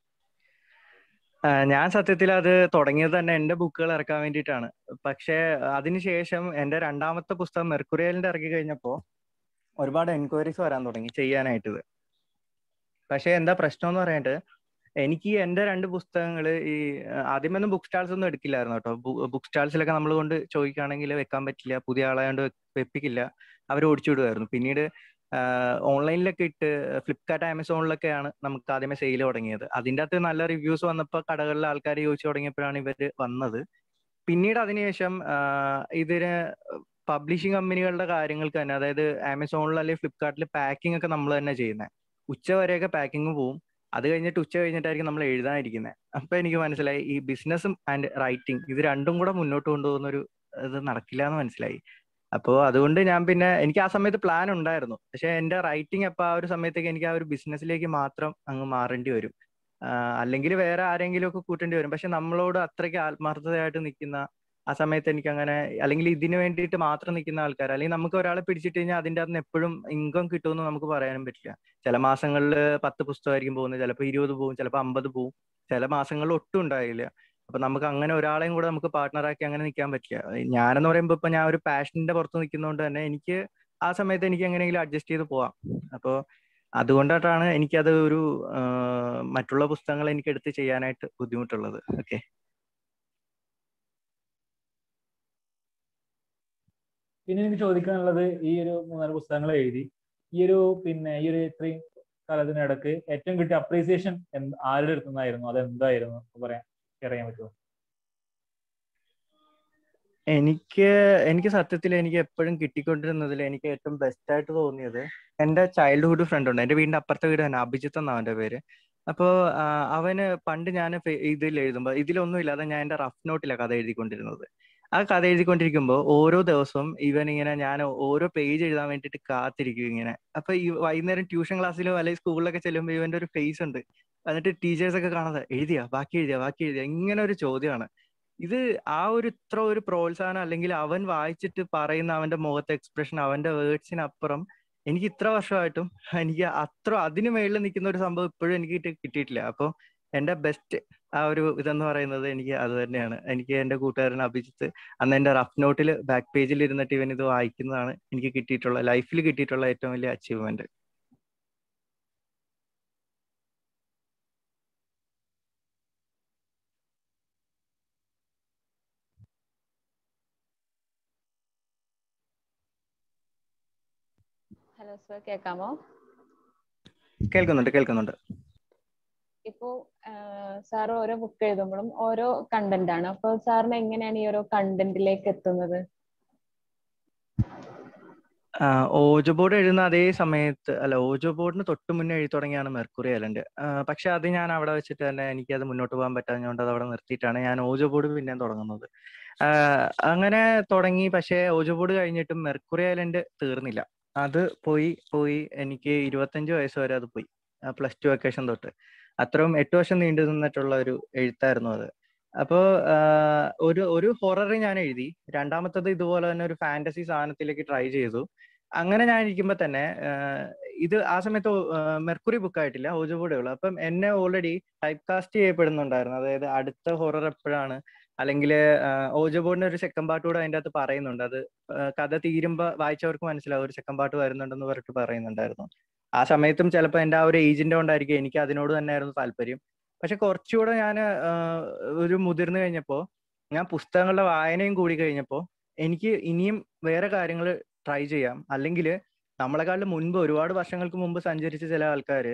ഞാൻ സത്യത്തിൽ അത് തുടങ്ങിയത് തന്നെ എന്റെ ബുക്കുകൾ ഇറക്കാൻ വേണ്ടിയിട്ടാണ് പക്ഷേ അതിനുശേഷം എന്റെ രണ്ടാമത്തെ പുസ്തകം മെർക്കുറിയലിന്റെ ഇറക്കി കഴിഞ്ഞപ്പോൾ ഒരുപാട് എൻക്വയറീസ് വരാൻ തുടങ്ങി ചെയ്യാനായിട്ട് ഇത് പക്ഷെ എന്താ പ്രശ്നം എന്ന് പറയട്ടെ എനിക്ക് എന്റെ രണ്ട് പുസ്തകങ്ങൾ ഈ ആദ്യമൊന്നും ബുക്ക് സ്റ്റാൾസ് ഒന്നും എടുക്കില്ലായിരുന്നു കേട്ടോ ബുക്ക് സ്റ്റാൾസിലൊക്കെ നമ്മൾ കൊണ്ട് ചോദിക്കുകയാണെങ്കിൽ വെക്കാൻ പറ്റില്ല പുതിയ ആളായതുകൊണ്ട് വെപ്പിക്കില്ല അവർ ഓടിച്ചു വിടുമായിരുന്നു പിന്നീട് ഓൺലൈനിലൊക്കെ ഇട്ട് ഫ്ലിപ്കാർട്ട് ആമസോണിലൊക്കെയാണ് നമുക്ക് ആദ്യമേ സെയിൽ തുടങ്ങിയത് അതിൻ്റെ അകത്ത് നല്ല റിവ്യൂസ് വന്നപ്പോൾ കടകളിലെ ആൾക്കാർ ചോദിച്ചു തുടങ്ങിയപ്പോഴാണ് ഇവർ വന്നത് പിന്നീട് അതിനുശേഷം ഇതിന് പബ്ലിഷിംഗ് കമ്പനികളുടെ കാര്യങ്ങൾക്ക് തന്നെ അതായത് ആമസോണിൽ അല്ലെങ്കിൽ ഫ്ലിപ്കാർട്ടിൽ പാക്കിംഗ് ഒക്കെ നമ്മൾ തന്നെ ചെയ്യുന്നത് ഉച്ച വരെയൊക്കെ പാക്കിംഗ് പോവും അത് കഴിഞ്ഞിട്ട് ഉച്ച കഴിഞ്ഞിട്ടായിരിക്കും നമ്മൾ എഴുതാനിരിക്കുന്നത് അപ്പൊ എനിക്ക് മനസ്സിലായി ഈ ബിസിനസ്സും ആൻഡ് റൈറ്റിംഗ് ഇത് രണ്ടും കൂടെ മുന്നോട്ട് കൊണ്ടുപോകുന്ന ഒരു ഇത് നടക്കില്ല എന്ന് മനസ്സിലായി അപ്പോൾ അതുകൊണ്ട് ഞാൻ പിന്നെ എനിക്ക് ആ സമയത്ത് പ്ലാൻ ഉണ്ടായിരുന്നു പക്ഷെ എന്റെ റൈറ്റിംഗ് അപ്പൊ ആ ഒരു സമയത്തേക്ക് എനിക്ക് ആ ഒരു ബിസിനസ്സിലേക്ക് മാത്രം അങ്ങ് മാറേണ്ടി വരും അല്ലെങ്കിൽ വേറെ ആരെങ്കിലും ഒക്കെ കൂട്ടേണ്ടി വരും പക്ഷെ നമ്മളോട് അത്രയ്ക്ക് ആത്മാർത്ഥതയായിട്ട് നിൽക്കുന്ന ആ സമയത്ത് എനിക്ക് അങ്ങനെ അല്ലെങ്കിൽ ഇതിനു വേണ്ടിയിട്ട് മാത്രം നിൽക്കുന്ന ആൾക്കാർ അല്ലെങ്കിൽ നമുക്ക് ഒരാളെ പിടിച്ചിട്ട് കഴിഞ്ഞാൽ അതിൻ്റെ അകത്ത് എപ്പോഴും ഇൻകം കിട്ടുമെന്ന് നമുക്ക് പറയാനും പറ്റില്ല ചില മാസങ്ങളിൽ പത്ത് പുസ്തകമായിരിക്കും പോകുന്നത് ചിലപ്പോൾ ഇരുപത് പോകും ചിലപ്പോൾ അമ്പത് പോകും ചില മാസങ്ങളിൽ ഒട്ടും ഉണ്ടായില്ല അപ്പൊ നമുക്ക് അങ്ങനെ ഒരാളെയും കൂടെ നമുക്ക് പാർട്ട്ണറാക്കി അങ്ങനെ നിൽക്കാൻ പറ്റില്ല ഞാനെന്ന് പറയുമ്പോൾ ഇപ്പൊ ഞാൻ ഒരു പാഷന്റെ പുറത്ത് നിൽക്കുന്നതുകൊണ്ട് തന്നെ എനിക്ക് ആ സമയത്ത് എനിക്ക് എങ്ങനെയെങ്കിലും അഡ്ജസ്റ്റ് ചെയ്ത് പോവാം അപ്പോൾ അതുകൊണ്ടായിട്ടാണ് എനിക്കത് ഒരു മറ്റുള്ള പുസ്തകങ്ങൾ എനിക്ക് എടുത്ത് ചെയ്യാനായിട്ട് ബുദ്ധിമുട്ടുള്ളത് ഓക്കെ പിന്നെ എനിക്ക് ചോദിക്കാനുള്ളത് ഈ ഒരു മൂന്നാല് പുസ്തകങ്ങൾ എഴുതി ഈ ഒരു പിന്നെ ഈ ഒരു ഇത്രയും കാലത്തിനിടക്ക് ഏറ്റവും കിട്ടിയ അപ്രീസിയേഷൻ ആരുടെ അടുത്തുനിന്നായിരുന്നു അത് എന്തായിരുന്നു പറയാൻ ഷെയർ ചെയ്യാൻ പറ്റുമോ എനിക്ക് എനിക്ക് സത്യത്തിൽ എനിക്ക് എപ്പോഴും കിട്ടിക്കൊണ്ടിരുന്നതിൽ എനിക്ക് ഏറ്റവും ബെസ്റ്റ് ആയിട്ട് തോന്നിയത് എന്റെ ചൈൽഡ്ഹുഡ് ഫ്രണ്ട് ഉണ്ട് എന്റെ വീടിന്റെ അപ്പുറത്തെ വീട് തന്നെ അഭിജിത്ത് എന്നാ അവന്റെ പേര് അപ്പോ അവന് പണ്ട് ഞാൻ ഇതിൽ എഴുതുമ്പോൾ ഇതിലൊന്നും ഇല്ലാതെ ഞാൻ എന്റെ റഫ് നോട്ടിലാണ് കഥ എഴുതിക്കൊണ്ടിരുന്നത് ആ കഥ എഴുതിക്കൊണ്ടിരിക്കുമ്പോൾ ഓരോ ദിവസവും ഇവൻ ഇങ്ങനെ ഞാൻ ഓരോ പേജ് എഴുതാൻ വേണ്ടിയിട്ട് കാത്തിരിക്കും ഇങ്ങനെ അപ്പൊ ഈ വൈകുന്നേരം ട്യൂഷൻ ക്ലാസ്സിലോ അല്ലെങ്കിൽ സ്കൂളിലൊക്കെ ചെല്ലുമ്പോൾ ഇവന്റെ ഒരു ഫേസ് ഉണ്ട് എന്നിട്ട് ടീച്ചേഴ്സ് ഒക്കെ കാണാതെ എഴുതിയാ ബാക്കി എഴുതിയാ ബാക്കി എഴുതിയാ ഇങ്ങനെ ഒരു ചോദ്യമാണ് ഇത് ആ ഒരു ഇത്ര ഒരു പ്രോത്സാഹനം അല്ലെങ്കിൽ അവൻ വായിച്ചിട്ട് പറയുന്ന അവന്റെ മുഖത്തെ എക്സ്പ്രഷൻ അവന്റെ വേർഡ്സിനപ്പുറം എനിക്ക് ഇത്ര വർഷമായിട്ടും എനിക്ക് അത്ര അതിന് മേളിൽ നിൽക്കുന്ന ഒരു സംഭവം ഇപ്പോഴും എനിക്ക് കിട്ടിയിട്ടില്ല അപ്പോൾ എന്റെ ബെസ്റ്റ് ആ ഒരു ഇതെന്ന് പറയുന്നത് എനിക്ക് അത് തന്നെയാണ് എനിക്ക് എന്റെ കൂട്ടുകാരൻ അഭിജിത്ത് അന്ന് എന്റെ റഫ് നോട്ടിൽ ബാക്ക് പേജിൽ ഇരുന്നിട്ട് ഇവൻ ഇത് വായിക്കുന്നതാണ് എനിക്ക് കിട്ടിയിട്ടുള്ള ലൈഫിൽ കിട്ടിയിട്ടുള്ള ഏറ്റവും വലിയ അച്ചീവ്മെന്റ് ഹലോ സർ കേൾക്കാമോ കേൾക്കുന്നുണ്ട് കേൾക്കുന്നുണ്ട് ഇപ്പോ സാർ ഓരോ ബുക്ക് എഴുതുമ്പോഴും ഓരോ കണ്ടന്റ് ആണ് അപ്പൊ സാറിന് എങ്ങനെയാണ് ഈ ഓരോ കണ്ടന്റിലേക്ക് എത്തുന്നത് ഓജോ ബോർഡ് എഴുതുന്ന അതേ സമയത്ത് അല്ല ഓജോ ബോർഡിന് തൊട്ട് മുന്നേ എഴുതി തുടങ്ങിയാണ് മെർക്കുറി ഐലൻഡ് പക്ഷെ അത് ഞാൻ അവിടെ വെച്ചിട്ട് തന്നെ എനിക്ക് അത് മുന്നോട്ട് പോകാൻ പറ്റാഞ്ഞുകൊണ്ട് അത് അവിടെ നിർത്തിയിട്ടാണ് ഞാൻ ഓജോ ബോർഡ് പിന്നെയും തുടങ്ങുന്നത് അങ്ങനെ തുടങ്ങി പക്ഷേ ഓജോ ബോർഡ് കഴിഞ്ഞിട്ടും മെർക്കുറി ഐലൻഡ് തീർന്നില്ല അത് പോയി പോയി എനിക്ക് ഇരുപത്തഞ്ച് വയസ്സ് വരെ അത് പോയി പ്ലസ് ടു വെക്കേഷൻ തൊട്ട് അത്രയും എട്ട് വർഷം നീണ്ടു നിന്നിട്ടുള്ള ഒരു എഴുത്തായിരുന്നു അത് അപ്പോ ഒരു ഒരു ഹൊറർ ഞാൻ എഴുതി രണ്ടാമത്തത് ഇതുപോലെ തന്നെ ഒരു ഫാന്റസി സാധനത്തിലേക്ക് ട്രൈ ചെയ്തു അങ്ങനെ ഞാൻ ഇരിക്കുമ്പോൾ തന്നെ ഇത് ആ സമയത്ത് മെർക്കുറി ബുക്ക് ആയിട്ടില്ല ഓജോ ബോർഡേ ഉള്ളൂ അപ്പം എന്നെ ഓൾറെഡി ടൈപ്പ് കാസ്റ്റ് ചെയ്യപ്പെടുന്നുണ്ടായിരുന്നു അതായത് അടുത്ത ഹൊറർ എപ്പോഴാണ് അല്ലെങ്കിൽ ഓജോ ബോർഡിന്റെ ഒരു സെക്കൻഡ് പാർട്ട് കൂടെ അതിൻ്റെ അകത്ത് പറയുന്നുണ്ട് അത് കഥ തീരുമ്പോൾ വായിച്ചവർക്ക് മനസ്സിലാവും ഒരു സെക്കൻഡ് പാർട്ട് വരുന്നുണ്ടെന്ന് പറഞ്ഞിട്ട് പറയുന്നുണ്ടായിരുന്നു ആ സമയത്തും ചിലപ്പോൾ എൻ്റെ ആ ഒരു ഏജിന്റെ കൊണ്ടായിരിക്കും എനിക്ക് അതിനോട് തന്നെയായിരുന്നു താല്പര്യം പക്ഷെ കുറച്ചുകൂടെ ഞാൻ ഒരു മുതിർന്നു കഴിഞ്ഞപ്പോൾ ഞാൻ പുസ്തകങ്ങളുടെ വായനയും കൂടി കഴിഞ്ഞപ്പോൾ എനിക്ക് ഇനിയും വേറെ കാര്യങ്ങൾ ട്രൈ ചെയ്യാം അല്ലെങ്കിൽ നമ്മളെക്കാളും മുൻപ് ഒരുപാട് വർഷങ്ങൾക്ക് മുമ്പ് സഞ്ചരിച്ച ചില ആൾക്കാർ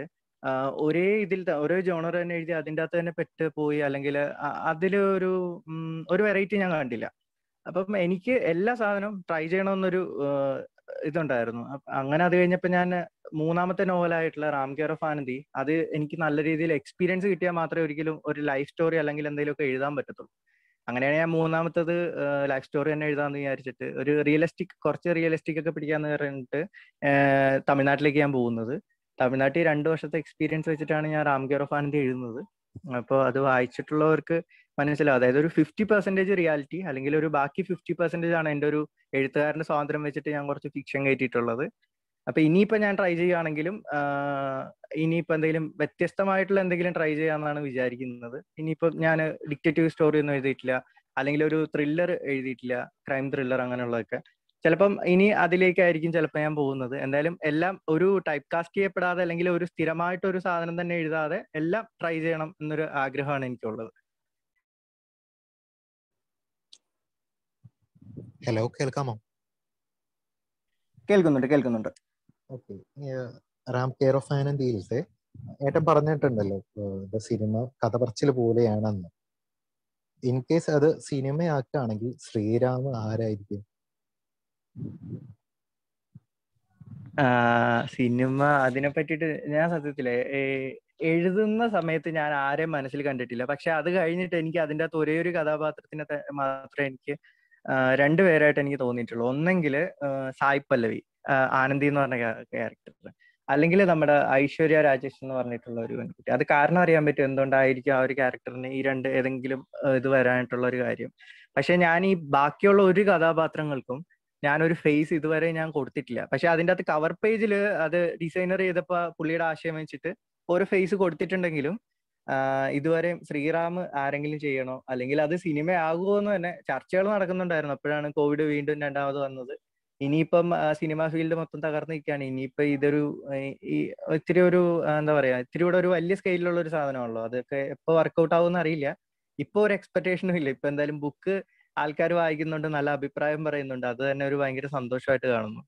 ആഹ് ഒരേ ഇതിൽ ത- ഒരേ ജോണർ തന്നെ എഴുതി അതിൻ്റെ അകത്ത് തന്നെ പെട്ട് പോയി അല്ലെങ്കിൽ അതിലൊരു ഉം, ഒരു വെറൈറ്റി ഞാൻ കണ്ടില്ല അപ്പം എനിക്ക് എല്ലാ സാധനവും ട്രൈ ചെയ്യണമെന്നൊരു ആഹ്, ഇതുണ്ടായിരുന്നു അപ്പ- അങ്ങനെ അത് കഴിഞ്ഞപ്പോൾ ഞാൻ മൂന്നാമത്തെ നോവലായിട്ടുള്ള റാം കെയർ ഓഫ് ആനന്ദി അത് എനിക്ക് നല്ല രീതിയിൽ എക്സ്പീരിയൻസ് കിട്ടിയാൽ മാത്രമേ ഒരിക്കലും ഒരു ലൈഫ് സ്റ്റോറി അല്ലെങ്കിൽ എന്തെങ്കിലുമൊക്കെ എഴുതാൻ പറ്റത്തുള്ളൂ അങ്ങനെയാണ് ഞാൻ മൂന്നാമത്തത് ലൈഫ് സ്റ്റോറി തന്നെ എഴുതാമെന്ന് വിചാരിച്ചിട്ട് ഒരു റിയലിസ്റ്റിക് കുറച്ച് റിയലിസ്റ്റിക് ഒക്കെ പിടിക്കാന്ന് പറഞ്ഞിട്ട് ആഹ് തമിഴ്നാട്ടിലേക്ക് ഞാൻ പോകുന്നത് തമിഴ്നാട്ടിൽ രണ്ട് വർഷത്തെ എക്സ്പീരിയൻസ് വെച്ചിട്ടാണ് ഞാൻ റാം കെയർ ഓഫ് ആനന്ദി എഴുതുന്നത് അപ്പോൾ അത് വായിച്ചിട്ടുള്ളവർക്ക് മനസ്സിലാവും അതായത് ഒരു ഫിഫ്റ്റി പെർസെന്റേജ് റിയാലിറ്റി അല്ലെങ്കിൽ ഒരു ബാക്കി ഫിഫ്റ്റി പെർസെന്റേജ് ആണ് എൻ്റെ ഒരു എഴുത്തുകാരന്റെ സ്വാതന്ത്ര്യം വെച്ചിട്ട് ഞാൻ കുറച്ച് ഫിക്ഷൻ കയറ്റിയിട്ടുള്ളത് അപ്പൊ ഇനിയിപ്പോ ഞാൻ ട്രൈ ചെയ്യുകയാണെങ്കിലും ആഹ് ഇനിയിപ്പോ എന്തെങ്കിലും വ്യത്യസ്തമായിട്ടുള്ള എന്തെങ്കിലും ട്രൈ ചെയ്യാന്നാണ് വിചാരിക്കുന്നത് ഇനിയിപ്പോ ഞാൻ ഡിക്റ്റേറ്റീവ് സ്റ്റോറി ഒന്നും എഴുതിയിട്ടില്ല അല്ലെങ്കിൽ ഒരു ത്രില്ലർ എഴുതിയിട്ടില്ല ക്രൈം ത്രില്ലർ അങ്ങനെയുള്ളതൊക്കെ ചിലപ്പം ഇനി അതിലേക്കായിരിക്കും ചിലപ്പോൾ ഞാൻ പോകുന്നത് എന്തായാലും എല്ലാം ഒരു ടൈപ്പ് കാസ്റ്റ് ചെയ്യപ്പെടാതെ അല്ലെങ്കിൽ ഒരു സ്ഥിരമായിട്ട് ഒരു സാധനം തന്നെ എഴുതാതെ എല്ലാം ട്രൈ ചെയ്യണം എന്നൊരു ആഗ്രഹമാണ് എനിക്കുള്ളത് ഹലോ കേൾക്കാമോ കേൾക്കുന്നുണ്ട് കേൾക്കുന്നുണ്ട് ഓക്കെ റാം കെയർ ഓഫ് ആനന്ദിയിലത്തെ ഏട്ടൻ പറഞ്ഞിട്ടുണ്ടല്ലോ ഇത് സിനിമ കഥ പറച്ചിൽ പോലെയാണെന്ന് ഇൻ കേസ് അത് സിനിമയാക്കുകയാണെങ്കിൽ ശ്രീരാമ ആരായിരിക്കും സിനിമ അതിനെ പറ്റിയിട്ട് ഞാൻ സത്യത്തില് ഏ, എഴുതുന്ന സമയത്ത് ഞാൻ ആരെയും മനസ്സിൽ കണ്ടിട്ടില്ല പക്ഷെ അത് കഴിഞ്ഞിട്ട് എനിക്ക് അതിൻ്റെ അകത്ത് ഒരേ ഒരു കഥാപാത്രത്തിനെ ത- മാത്രമേ എനിക്ക് ആ, രണ്ടുപേരായിട്ട് എനിക്ക് തോന്നിയിട്ടുള്ളൂ ഒന്നെങ്കിൽ സായ് പല്ലവി ആ, ആനന്ദി എന്ന് പറഞ്ഞ ക്യാരക്ടർ അല്ലെങ്കിൽ നമ്മുടെ ഐശ്വര്യ രാജേഷ് എന്ന് പറഞ്ഞിട്ടുള്ള ഒരു പെൺകുട്ടി അത് കാരണം അറിയാൻ പറ്റും എന്തുകൊണ്ടായിരിക്കും ആ ഒരു ക്യാരക്ടറിന് ഈ രണ്ട് ഏതെങ്കിലും ആ, ഇത് വരാനായിട്ടുള്ള ഒരു കാര്യം പക്ഷെ ഞാൻ ഈ ബാക്കിയുള്ള ഒരു കഥാപാത്രങ്ങൾക്കും ഞാനൊരു ഫേസ് ഇതുവരെ ഞാൻ കൊടുത്തിട്ടില്ല പക്ഷെ അതിൻ്റെ അകത്ത് കവർ പേജിൽ അത് ഡിസൈനർ ചെയ്തപ്പോൾ പുള്ളിയുടെ ആശയം വെച്ചിട്ട് ഒരു ഫേസ് കൊടുത്തിട്ടുണ്ടെങ്കിലും ആഹ് ഇതുവരെ ശ്രീറാം ആരെങ്കിലും ചെയ്യണോ അല്ലെങ്കിൽ അത് സിനിമ ആകുമോ എന്ന് തന്നെ ചർച്ചകൾ നടക്കുന്നുണ്ടായിരുന്നു അപ്പോഴാണ് കോവിഡ് വീണ്ടും രണ്ടാമത് വന്നത് ഇനിയിപ്പം സിനിമ ഫീൽഡ് മൊത്തം തകർന്നു നിൽക്കുകയാണ് ഇനിയിപ്പോ ഇതൊരു ഏഹ് ഈ ഇത്തിരി ഒരു ആ, എന്താ പറയാ ഇത്തിരി കൂടെ ഒരു വലിയ സ്കെയിലുള്ള ഒരു സാധനമാണല്ലോ അതൊക്കെ എപ്പോ വർക്കൗട്ട് ആവുമെന്ന് അറിയില്ല ഇപ്പൊ ഒരു എക്സ്പെക്ടേഷനും ഇല്ല ഇപ്പൊ എന്തായാലും ബുക്ക് ആൾക്കാർ വായിക്കുന്നുണ്ട് നല്ല അഭിപ്രായം പറയുന്നുണ്ട് അത് തന്നെ ഒരു ഭയങ്കര സന്തോഷമായിട്ട് കാണുന്നു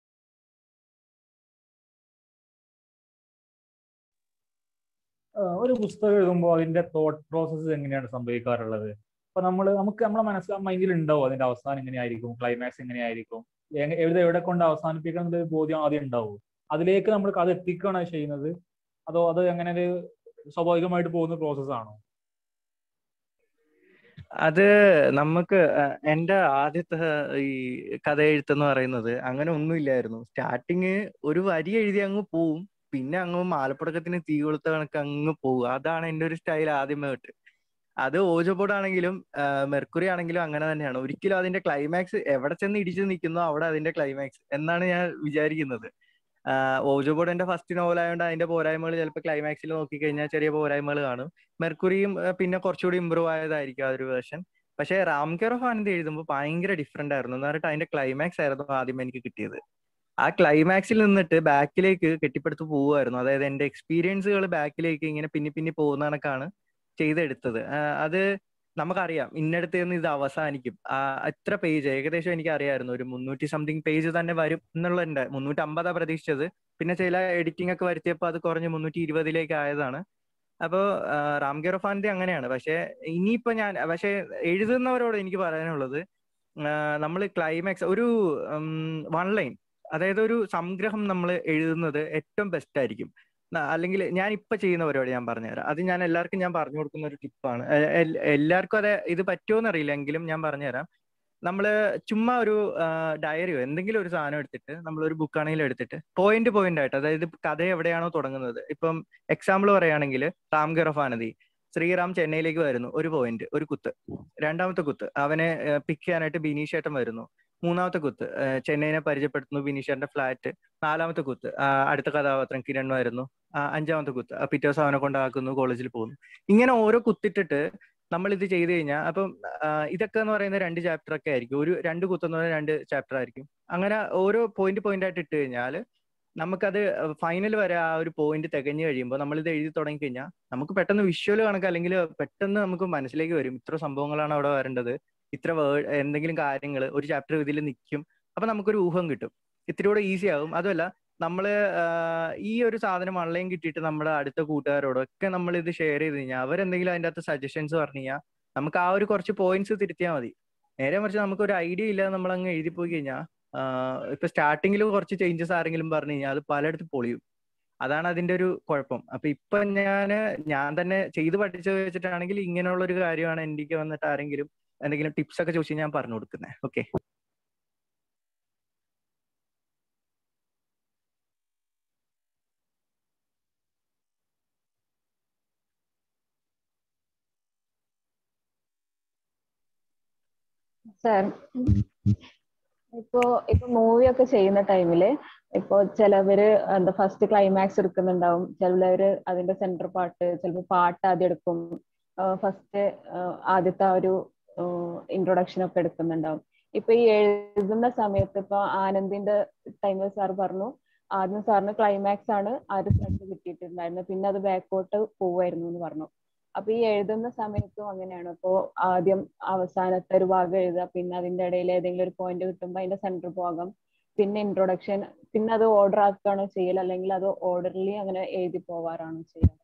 ആഹ് ഒരു പുസ്തകം എഴുതുമ്പോൾ അതിന്റെ തോട്ട് പ്രോസസ്സ് എങ്ങനെയാണ് സംഭവിക്കാറുള്ളത് അപ്പൊ നമ്മൾ നമുക്ക് നമ്മുടെ മനസ്സിൽ മൈൻഡിൽ ഉണ്ടാവും അതിന്റെ അവസാനം എങ്ങനെയായിരിക്കും ക്ലൈമാക്സ് എങ്ങനെയായിരിക്കും എങ്ങ- എഴുത എവിടെ കൊണ്ട് അവസാനിപ്പിക്കണം എന്നൊരു ബോധ്യം ആദ്യം ഉണ്ടാവും അതിലേക്ക് നമ്മൾ കഥ എത്തിക്കുകയാണോ ചെയ്യുന്നത് അതോ അത് അങ്ങനെ ഒരു സ്വാഭാവികമായിട്ട് പോകുന്ന പ്രോസസ് ആണോ അത് നമുക്ക് അഹ് എന്റെ ആദ്യത്തെ ഈ കഥ എഴുത്തെന്ന് പറയുന്നത് അങ്ങനെ ഒന്നുമില്ലായിരുന്നു സ്റ്റാർട്ടിങ് ഒരു വരി എഴുതി അങ്ങ് പോവും പിന്നെ അങ്ങ് മാലപ്പടക്കത്തിന് തീ കൊളുത്ത കണക്ക് അങ്ങ് പോവും അതാണ് എന്റെ ഒരു സ്റ്റൈൽ ആദ്യമേ തൊട്ട് അത് ഓജോബോർഡ് ആണെങ്കിലും മെർക്കുറി ആണെങ്കിലും അങ്ങനെ തന്നെയാണ് ഒരിക്കലും അതിന്റെ ക്ലൈമാക്സ് എവിടെ ചെന്ന് ഇടിച്ചു നിൽക്കുന്നോ അവിടെ അതിന്റെ ക്ലൈമാക്സ് എന്നാണ് ഞാൻ വിചാരിക്കുന്നത് ഓജോബോർഡ് എന്റെ ഫസ്റ്റ് നോവലായതുകൊണ്ട് അതിന്റെ പോരായ്മകൾ ചിലപ്പോൾ ക്ലൈമാക്സിൽ നോക്കിക്കഴിഞ്ഞാൽ ചെറിയ പോരായ്മകൾ കാണും മെർക്കുറിയും ആ, പിന്നെ കുറച്ചുകൂടി ഇമ്പ്രൂവ് ആയതായിരിക്കും ആ ഒരു വേർഷൻ പക്ഷേ റാം കെയർ ഓഫ് ആനന്ദ് എഴുതുമ്പോൾ ഭയങ്കര ഡിഫറെന്റ് ആയിരുന്നു എന്ന് പറഞ്ഞിട്ട് അതിന്റെ ക്ലൈമാക്സ് ആയിരുന്നു ആദ്യം എനിക്ക് കിട്ടിയത് ആ ക്ലൈമാക്സിൽ നിന്നിട്ട് ബാക്കിലേക്ക് കെട്ടിപ്പടുത്ത് പോവുമായിരുന്നു അതായത് എന്റെ എക്സ്പീരിയൻസുകൾ ബാക്കിലേക്ക് ഇങ്ങനെ പിന്നി പിന്നി പോകുന്ന കണക്കാണ് ചെയ്തെടുത്തത് ആ, അത് നമുക്കറിയാം ഇന്നടത്ത് നിന്ന് ഇത് അവസാനിക്കും ആ, എത്ര പേജ് ഏകദേശം എനിക്ക് അറിയാമായിരുന്നു ഒരു മുന്നൂറ്റി സംതിങ് പേജ് തന്നെ വരും എന്നുള്ളതിന്റെ മുന്നൂറ്റി അമ്പതാ പ്രതീക്ഷിച്ചത് പിന്നെ ചില എഡിറ്റിംഗ് ഒക്കെ വരുത്തിയപ്പോൾ അത് കുറഞ്ഞ് മുന്നൂറ്റി ഇരുപതിലേക്ക് ആയതാണ് അപ്പോ റാം കെയർ ഓഫ് ആനന്ദി അങ്ങനെയാണ് പക്ഷെ ഇനിയിപ്പോ ഞാൻ പക്ഷെ എഴുതുന്നവരോട് എനിക്ക് പറയാനുള്ളത് നമ്മൾ ക്ലൈമാക്സ് ഒരു വൺ ലൈൻ അതായത് ഒരു സംഗ്രഹം നമ്മൾ എഴുതുന്നത് ഏറ്റവും ബെസ്റ്റ് ആയിരിക്കും ന- അല്ലെങ്കിൽ ഞാൻ ഇപ്പൊ ചെയ്യുന്ന പരിപാടി ഞാൻ പറഞ്ഞുതരാം അത് ഞാൻ എല്ലാവർക്കും ഞാൻ പറഞ്ഞു കൊടുക്കുന്ന ഒരു ടിപ്പാണ് എല്ലാവർക്കും അത് ഇത് പറ്റുമോ അറിയില്ല എങ്കിലും ഞാൻ പറഞ്ഞുതരാം നമ്മള് ചുമ്മാ ഒരു ഡയറിയോ എന്തെങ്കിലും ഒരു സാധനം എടുത്തിട്ട് നമ്മൾ ഒരു ബുക്കാണെങ്കിലും എടുത്തിട്ട് പോയിന്റ് പോയിന്റ് ആയിട്ട് അതായത് കഥ എവിടെയാണോ തുടങ്ങുന്നത് ഇപ്പം എക്സാമ്പിൾ പറയുകയാണെങ്കിൽ റാം കെയർ ഓഫ് ആനന്ദി ശ്രീറാം ചെന്നൈയിലേക്ക് വരുന്നു ഒരു പോയിന്റ് ഒരു കുത്ത് രണ്ടാമത്തെ കുത്ത് അവനെ പിക്ക് ചെയ്യാനായിട്ട് ബിനീഷേട്ടൻ വരുന്നു മൂന്നാമത്തെ കുത്ത് ആ, ചെന്നൈനെ പരിചയപ്പെടുത്തുന്നു ബിനീഷേട്ടന്റെ ഫ്ലാറ്റ് നാലാമത്തെ കുത്ത് ആ, അടുത്ത കഥാപാത്രം കിരൺ വരുന്നു ആ, അഞ്ചാമത്തെ കുത്ത് ആ, പിറ്റേ ദിവസം അവനെ കൊണ്ടാക്കുന്നു കോളേജിൽ പോകുന്നു ഇങ്ങനെ ഓരോ കുത്തിട്ടിട്ട് നമ്മൾ ഇത് ചെയ്തു കഴിഞ്ഞാൽ അപ്പം ആ, ഇതൊക്കെ എന്ന് പറയുന്നത് രണ്ട് ചാപ്റ്റർ ഒക്കെ ആയിരിക്കും ഒരു രണ്ട് കുത്തെന്ന് പറയുന്നത് രണ്ട് ചാപ്റ്റർ ആയിരിക്കും അങ്ങനെ ഓരോ പോയിന്റ് പോയിന്റ് ആയിട്ട് ഇട്ട് കഴിഞ്ഞാൽ നമുക്കത് ഫൈനൽ വരെ ആ ഒരു പോയിന്റ് തികഞ്ഞു കഴിയുമ്പോൾ നമ്മൾ ഇത് എഴുതി തുടങ്ങി കഴിഞ്ഞാൽ നമുക്ക് പെട്ടെന്ന് വിഷ്വൽ കണക്ക് അല്ലെങ്കിൽ പെട്ടെന്ന് നമുക്ക് മനസ്സിലേക്ക് വരും ഇത്ര സംഭവങ്ങളാണ് അവിടെ വരേണ്ടത് ഇത്ര വേർഡ് എന്തെങ്കിലും കാര്യങ്ങൾ ഒരു ചാപ്റ്റർ ഇതിൽ നിൽക്കും അപ്പൊ നമുക്കൊരു ഊഹം കിട്ടും ഇത്തിരി കൂടെ ഈസി ആകും അതുമല്ല നമ്മള് ആഹ് ഈ ഒരു സാധനം ഓൺലൈൻ കിട്ടിയിട്ട് നമ്മുടെ അടുത്ത കൂട്ടുകാരോടൊക്കെ നമ്മൾ ഇത് ഷെയർ ചെയ്ത് കഴിഞ്ഞാൽ അവരെന്തെങ്കിലും അതിന്റെ അകത്ത് സജഷൻസ് പറഞ്ഞു കഴിഞ്ഞാൽ നമുക്ക് ആ ഒരു കുറച്ച് പോയിന്റ്സ് തിരുത്തിയാൽ മതി നേരെ മറിച്ച് നമുക്ക് ഒരു ഐഡിയ ഇല്ലാതെ നമ്മൾ അങ്ങ് എഴുതി പോയി കഴിഞ്ഞാൽ ഇപ്പൊ സ്റ്റാർട്ടിങ്ങിൽ കുറച്ച് ചേഞ്ചസ് ആരെങ്കിലും പറഞ്ഞു കഴിഞ്ഞാൽ അത് പലയിടത്ത് പൊളിയും അതാണ് അതിന്റെ ഒരു കുഴപ്പം അപ്പൊ ഇപ്പൊ ഞാന് ഞാൻ തന്നെ ചെയ്ത് പഠിച്ചു വെച്ചിട്ടാണെങ്കിൽ ഇങ്ങനെയുള്ള ഒരു കാര്യമാണ് എനിക്ക് വന്നിട്ട് ആരെങ്കിലും എന്തെങ്കിലും ടിപ്സ് ഒക്കെ ചോദിച്ചാൽ ഞാൻ പറഞ്ഞു കൊടുക്കുന്നത് ഓക്കെ സാർ ഇപ്പോ ഇപ്പൊ മൂവി ഒക്കെ ചെയ്യുന്ന ടൈമില് ഇപ്പോ ചിലവര് എന്താ ഫസ്റ്റ് ക്ലൈമാക്സ് എടുക്കുന്നുണ്ടാവും ചിലവര് അതിന്റെ സെന്റർ പാർട്ട് ചിലപ്പോൾ പാട്ട് ആദ്യം എടുക്കും ഫസ്റ്റ് ആദ്യത്തെ ആ ഒരു ഇൻട്രൊഡക്ഷൻ ഒക്കെ എടുക്കുന്നുണ്ടാവും ഇപ്പൊ ഈ എഴുതുന്ന സമയത്ത് ഇപ്പൊ ആനന്ദിന്റെ ടൈമിൽ സാർ പറഞ്ഞു ആദ്യം സാറിന് ക്ലൈമാക്സ് ആണ് ആ ഒരു സ്ഥലത്ത് കിട്ടിയിട്ടുണ്ടായിരുന്നത് പിന്നെ അത് ബാക്കോട്ട് പോവായിരുന്നു എന്ന് പറഞ്ഞു അപ്പൊ ഈ എഴുതുന്ന സമയത്തും അങ്ങനെയാണ് ഇപ്പോ ആദ്യം അവസാനത്തെ ഒരു ഭാഗം എഴുതുക പിന്നെ അതിന്റെ ഇടയിൽ ഏതെങ്കിലും ഒരു പോയിന്റ് കിട്ടുമ്പോൾ അതിന്റെ സെന്റർ ഭാഗം പിന്നെ ഇൻട്രൊഡക്ഷൻ പിന്നെ അത് ഓർഡർ ആക്കുകയാണോ ചെയ്യൽ അല്ലെങ്കിൽ അത് ഓർഡർലി അങ്ങനെ എഴുതി പോവാറാണോ ചെയ്യുക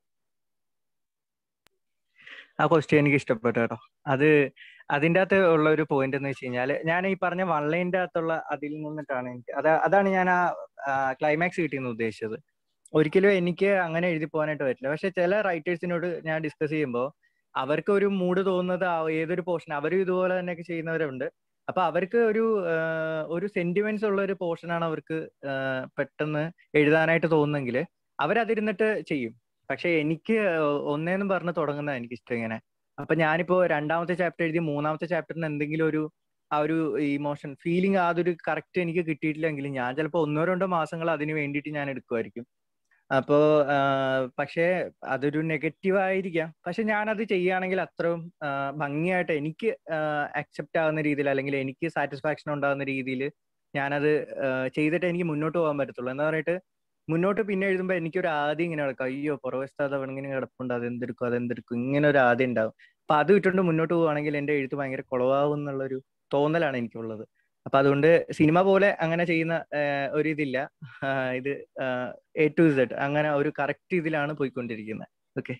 ആ ക്വസ്റ്റ്യൻ എനിക്ക് ഇഷ്ടപ്പെട്ടു കേട്ടോ അത് അതിൻ്റെ അകത്ത് ഉള്ള ഒരു പോയിന്റ് എന്ന് വെച്ച് കഴിഞ്ഞാൽ ഞാൻ ഈ പറഞ്ഞ വൺലൈൻ്റെ അകത്തുള്ള അതിൽ നിന്നിട്ടാണ് എനിക്ക് അത് അതാണ് ഞാൻ ആ ക്ലൈമാക്സ് കിട്ടിയെന്ന് ഉദ്ദേശിച്ചത് ഒരിക്കലും എനിക്ക് അങ്ങനെ എഴുതി പോകാനായിട്ട് പറ്റില്ല പക്ഷെ ചില റൈറ്റേഴ്സിനോട് ഞാൻ ഡിസ്കസ് ചെയ്യുമ്പോൾ അവർക്ക് ഒരു മൂഡ് തോന്നുന്നത് ആ ഏതൊരു പോർഷൻ അവരും ഇതുപോലെ തന്നെയൊക്കെ ചെയ്യുന്നവരുണ്ട് അപ്പൊ അവർക്ക് ഒരു ഒരു സെന്റിമെന്റ്സ് ഉള്ള ഒരു പോർഷനാണ് അവർക്ക് പെട്ടെന്ന് എഴുതാനായിട്ട് തോന്നുന്നെങ്കിൽ അവരതിരുന്നിട്ട് ചെയ്യും പക്ഷെ എനിക്ക് ഒന്നേന്നും പറഞ്ഞ് തുടങ്ങുന്ന എനിക്ക് ഇഷ്ടം ഇങ്ങനെ അപ്പൊ ഞാനിപ്പോ രണ്ടാമത്തെ ചാപ്റ്റർ എഴുതി മൂന്നാമത്തെ ചാപ്റ്ററിന് എന്തെങ്കിലും ഒരു ആ ഒരു ഇമോഷൻ ഫീലിംഗ് അതൊരു കറക്റ്റ് എനിക്ക് കിട്ടിയിട്ടില്ലെങ്കിൽ ഞാൻ ചിലപ്പോൾ ഒന്നോ രണ്ടോ മാസങ്ങൾ അതിന് വേണ്ടിയിട്ട് ഞാൻ എടുക്കുമായിരിക്കും അപ്പോ പക്ഷേ അതൊരു നെഗറ്റീവ് ആയിരിക്കാം പക്ഷെ ഞാനത് ചെയ്യുകയാണെങ്കിൽ അത്രയും ഭംഗിയായിട്ട് എനിക്ക് അക്സെപ്റ്റ് ആകുന്ന രീതിയിൽ അല്ലെങ്കിൽ എനിക്ക് സാറ്റിസ്ഫാക്ഷൻ ഉണ്ടാകുന്ന രീതിയിൽ ഞാനത് ചെയ്തിട്ട് എനിക്ക് മുന്നോട്ട് പോകാൻ പറ്റത്തുള്ളൂ എന്ന് പറഞ്ഞിട്ട് മുന്നോട്ട് പിന്നെ എഴുതുമ്പോൾ എനിക്കൊരു ആദ്യം ഇങ്ങനെ കിടക്കും അയ്യോ പുറവശത്ത് അത് ഇങ്ങനെ കിടപ്പുണ്ട് അതെന്തെടുക്കും അതെന്തെടുക്കും ഇങ്ങനെ ഒരു ആദ്യം ഉണ്ടാവും അപ്പൊ അത് വിട്ടുകൊണ്ട് മുന്നോട്ട് പോവുകയാണെങ്കിൽ എന്റെ എഴുത്ത് ഭയങ്കര കുളവാകും എന്നുള്ളൊരു തോന്നലാണ് എനിക്കുള്ളത് അപ്പൊ അതുകൊണ്ട് സിനിമ പോലെ അങ്ങനെ ചെയ്യുന്ന ഒരു ഇതില്ല ഇത് എ ടു സെഡ് അങ്ങനെ ഒരു കറക്റ്റ് ഇതിലാണ് പോയിക്കൊണ്ടിരിക്കുന്നത് ഓക്കെ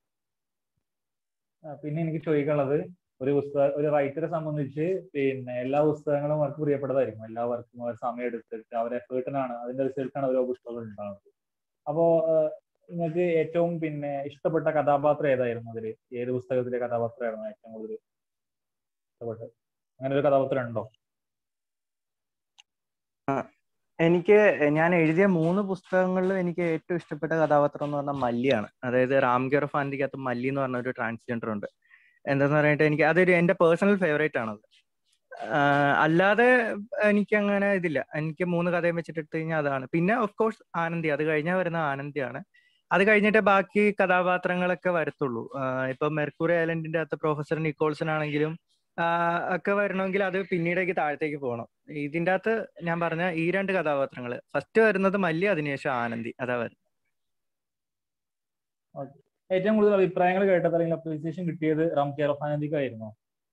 പിന്നെ എനിക്ക് ചോദിക്കാനുള്ളത് ഒരു പുസ്തക ഒരു റൈറ്ററെ സംബന്ധിച്ച് പിന്നെ എല്ലാ പുസ്തകങ്ങളും അവർക്ക് പ്രിയപ്പെട്ടതായിരിക്കും എല്ലാ വർക്കും അവർ സമയം എടുത്തിട്ട് അവർ എഫേർട്ടിനാണ് അതിന്റെ റിസൾട്ടാണ് ഓരോ പുസ്തകങ്ങൾ ഉണ്ടാകുന്നത് അപ്പോ നിങ്ങൾക്ക് ഏറ്റവും പിന്നെ ഇഷ്ടപ്പെട്ട കഥാപാത്രം ഏതായിരുന്നു അതിൽ ഏത് പുസ്തകത്തിലെ കഥാപാത്രമായിരുന്നു ഏറ്റവും കൂടുതൽ ഇഷ്ടപ്പെട്ടത് അങ്ങനെ ഒരു കഥാപാത്രം ഉണ്ടോ എനിക്ക് ഞാൻ എഴുതിയ മൂന്ന് പുസ്തകങ്ങളിലും എനിക്ക് ഏറ്റവും ഇഷ്ടപ്പെട്ട കഥാപാത്രം എന്ന് പറഞ്ഞാൽ മല്ലിയാണ് അതായത് റാം കെയർ ഓഫ് ആൻഡിക്കകത്ത് മല്ലി എന്ന് പറഞ്ഞ ഒരു ട്രാൻസ്ജെൻഡർ ഉണ്ട് എന്താന്ന് പറഞ്ഞിട്ട് എനിക്ക് അതൊരു എന്റെ പേഴ്സണൽ ഫേവറേറ്റ് ആണത് അല്ലാതെ എനിക്ക് അങ്ങനെ ഇതില്ല എനിക്ക് മൂന്ന് കഥയും വെച്ചിട്ട് എടുത്തു കഴിഞ്ഞാൽ അതാണ് പിന്നെ ഓഫ് കോഴ്സ് ആനന്ദി അത് കഴിഞ്ഞാൽ വരുന്ന ആനന്ദിയാണ് അത് കഴിഞ്ഞിട്ട് ബാക്കി കഥാപാത്രങ്ങളൊക്കെ വരത്തുള്ളൂ ഇപ്പൊ മെർക്കൂറി ഐലൻഡിന്റെ അകത്ത് പ്രൊഫസർ നിക്കോൾസൺ ആണെങ്കിലും ഒക്കെ വരണമെങ്കിൽ അത് പിന്നീടേക്ക് താഴത്തേക്ക് പോകണം ഇതിന്റെ അകത്ത് ഞാൻ പറഞ്ഞ ഈ രണ്ട് കഥാപാത്രങ്ങൾ ഫസ്റ്റ് വരുന്നത് മല്ലി അതിനുശേഷം ആനന്ദി അതാ വരുന്നത് ഏറ്റവും കൂടുതൽ അഭിപ്രായങ്ങൾ കേട്ടത് അല്ലെങ്കിൽ അപ്രീസിയേഷൻ കിട്ടിയത് റാം കെയർ ഓഫ് ആനന്ദിക്കായിരുന്നോ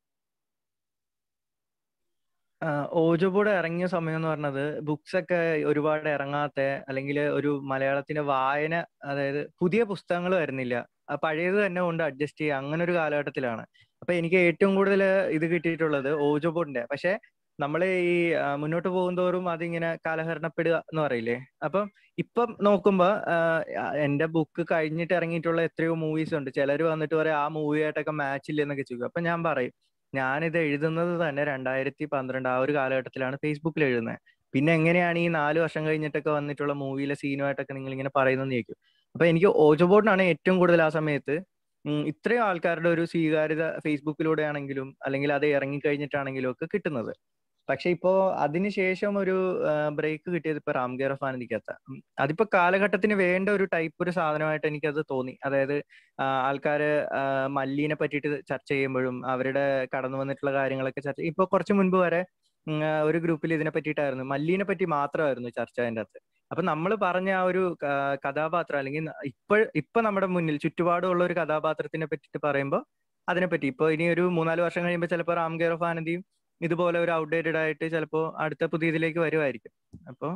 ഓജോബോർഡ് ഇറങ്ങിയ സമയം എന്ന് പറഞ്ഞത് ബുക്സ് ഒക്കെ ഒരുപാട് ഇറങ്ങാത്ത അല്ലെങ്കിൽ ഒരു മലയാളത്തിന്റെ വായന അതായത് പുതിയ പുസ്തകങ്ങൾ വരുന്നില്ല പഴയത് തന്നെ കൊണ്ട് അഡ്ജസ്റ്റ് ചെയ്യുക അങ്ങനെ ഒരു കാലഘട്ടത്തിലാണ് അപ്പൊ എനിക്ക് ഏറ്റവും കൂടുതൽ ഇത് കിട്ടിയിട്ടുള്ളത് ഓജോബോർഡിന്റെ പക്ഷെ നമ്മൾ ഈ മുന്നോട്ട് പോകുന്തോറും അതിങ്ങനെ കാലഹരണപ്പെടുക എന്ന് പറയില്ലേ അപ്പം ഇപ്പം നോക്കുമ്പോ എന്റെ ബുക്ക് കഴിഞ്ഞിട്ട് ഇറങ്ങിയിട്ടുള്ള എത്രയോ മൂവീസ് ഉണ്ട് ചിലർ വന്നിട്ട് പറയാം ആ മൂവിയായിട്ടൊക്കെ മാച്ച് ഇല്ല എന്നൊക്കെ ചോദിക്കും അപ്പൊ ഞാൻ പറയും ഞാനിത് എഴുതുന്നത് തന്നെ രണ്ടായിരത്തി പന്ത്രണ്ട് ആ ഒരു കാലഘട്ടത്തിലാണ് ഫേസ്ബുക്കിൽ എഴുതുന്നത് പിന്നെ എങ്ങനെയാണ് ഈ നാല് വർഷം കഴിഞ്ഞിട്ടൊക്കെ വന്നിട്ടുള്ള മൂവിയിലെ സീനുമായിട്ടൊക്കെ നിങ്ങൾ ഇങ്ങനെ പറയുന്നതെന്ന് ചോദിക്കും അപ്പൊ എനിക്ക് ഓജോബോർഡിനാണ് ഏറ്റവും കൂടുതൽ ആ സമയത്ത് ഇത്രയും ആൾക്കാരുടെ ഒരു സ്വീകാര്യത ഫേസ്ബുക്കിലൂടെ ആണെങ്കിലും അല്ലെങ്കിൽ അത് ഇറങ്ങിക്കഴിഞ്ഞിട്ടാണെങ്കിലും ഒക്കെ കിട്ടുന്നത് പക്ഷെ ഇപ്പോ അതിനുശേഷം ഒരു ബ്രേക്ക് കിട്ടിയത് ഇപ്പൊ റാം കെയർ ഓഫ് ആനന്ദിക്കത്ത അതിപ്പോ കാലഘട്ടത്തിന് വേണ്ട ഒരു ടൈപ്പ് ഒരു സാധനമായിട്ട് എനിക്കത് തോന്നി അതായത് ആൾക്കാര് മല്ലീനെ പറ്റിയിട്ട് ചർച്ച ചെയ്യുമ്പോഴും അവരുടെ കടന്നു വന്നിട്ടുള്ള കാര്യങ്ങളൊക്കെ ചർച്ച ഇപ്പൊ കുറച്ച് മുൻപ് വരെ ഒരു ഗ്രൂപ്പിൽ ഇതിനെ പറ്റിയിട്ടായിരുന്നു മല്ലീനെ പറ്റി മാത്രമായിരുന്നു ചർച്ച അതിൻ്റെ അകത്ത് അപ്പൊ നമ്മൾ പറഞ്ഞ ആ ഒരു കഥാപാത്രം അല്ലെങ്കിൽ ഇപ്പൊ ഇപ്പൊ നമ്മുടെ മുന്നിൽ ചുറ്റുപാടുള്ള ഒരു കഥാപാത്രത്തിനെ പറ്റിയിട്ട് പറയുമ്പോൾ അതിനെപ്പറ്റി ഇപ്പൊ ഇനി ഒരു മൂന്നാല് വർഷം കഴിയുമ്പോൾ ചിലപ്പോൾ റാം കെയർ ഓഫ് ആനന്ദിയും ഇതുപോലെ ഒരു ഔട്ട്ഡേറ്റഡ് ആയിട്ട് ചിലപ്പോൾ അടുത്ത പുതിയതിലേക്ക് വരുമായിരിക്കും അപ്പോൾ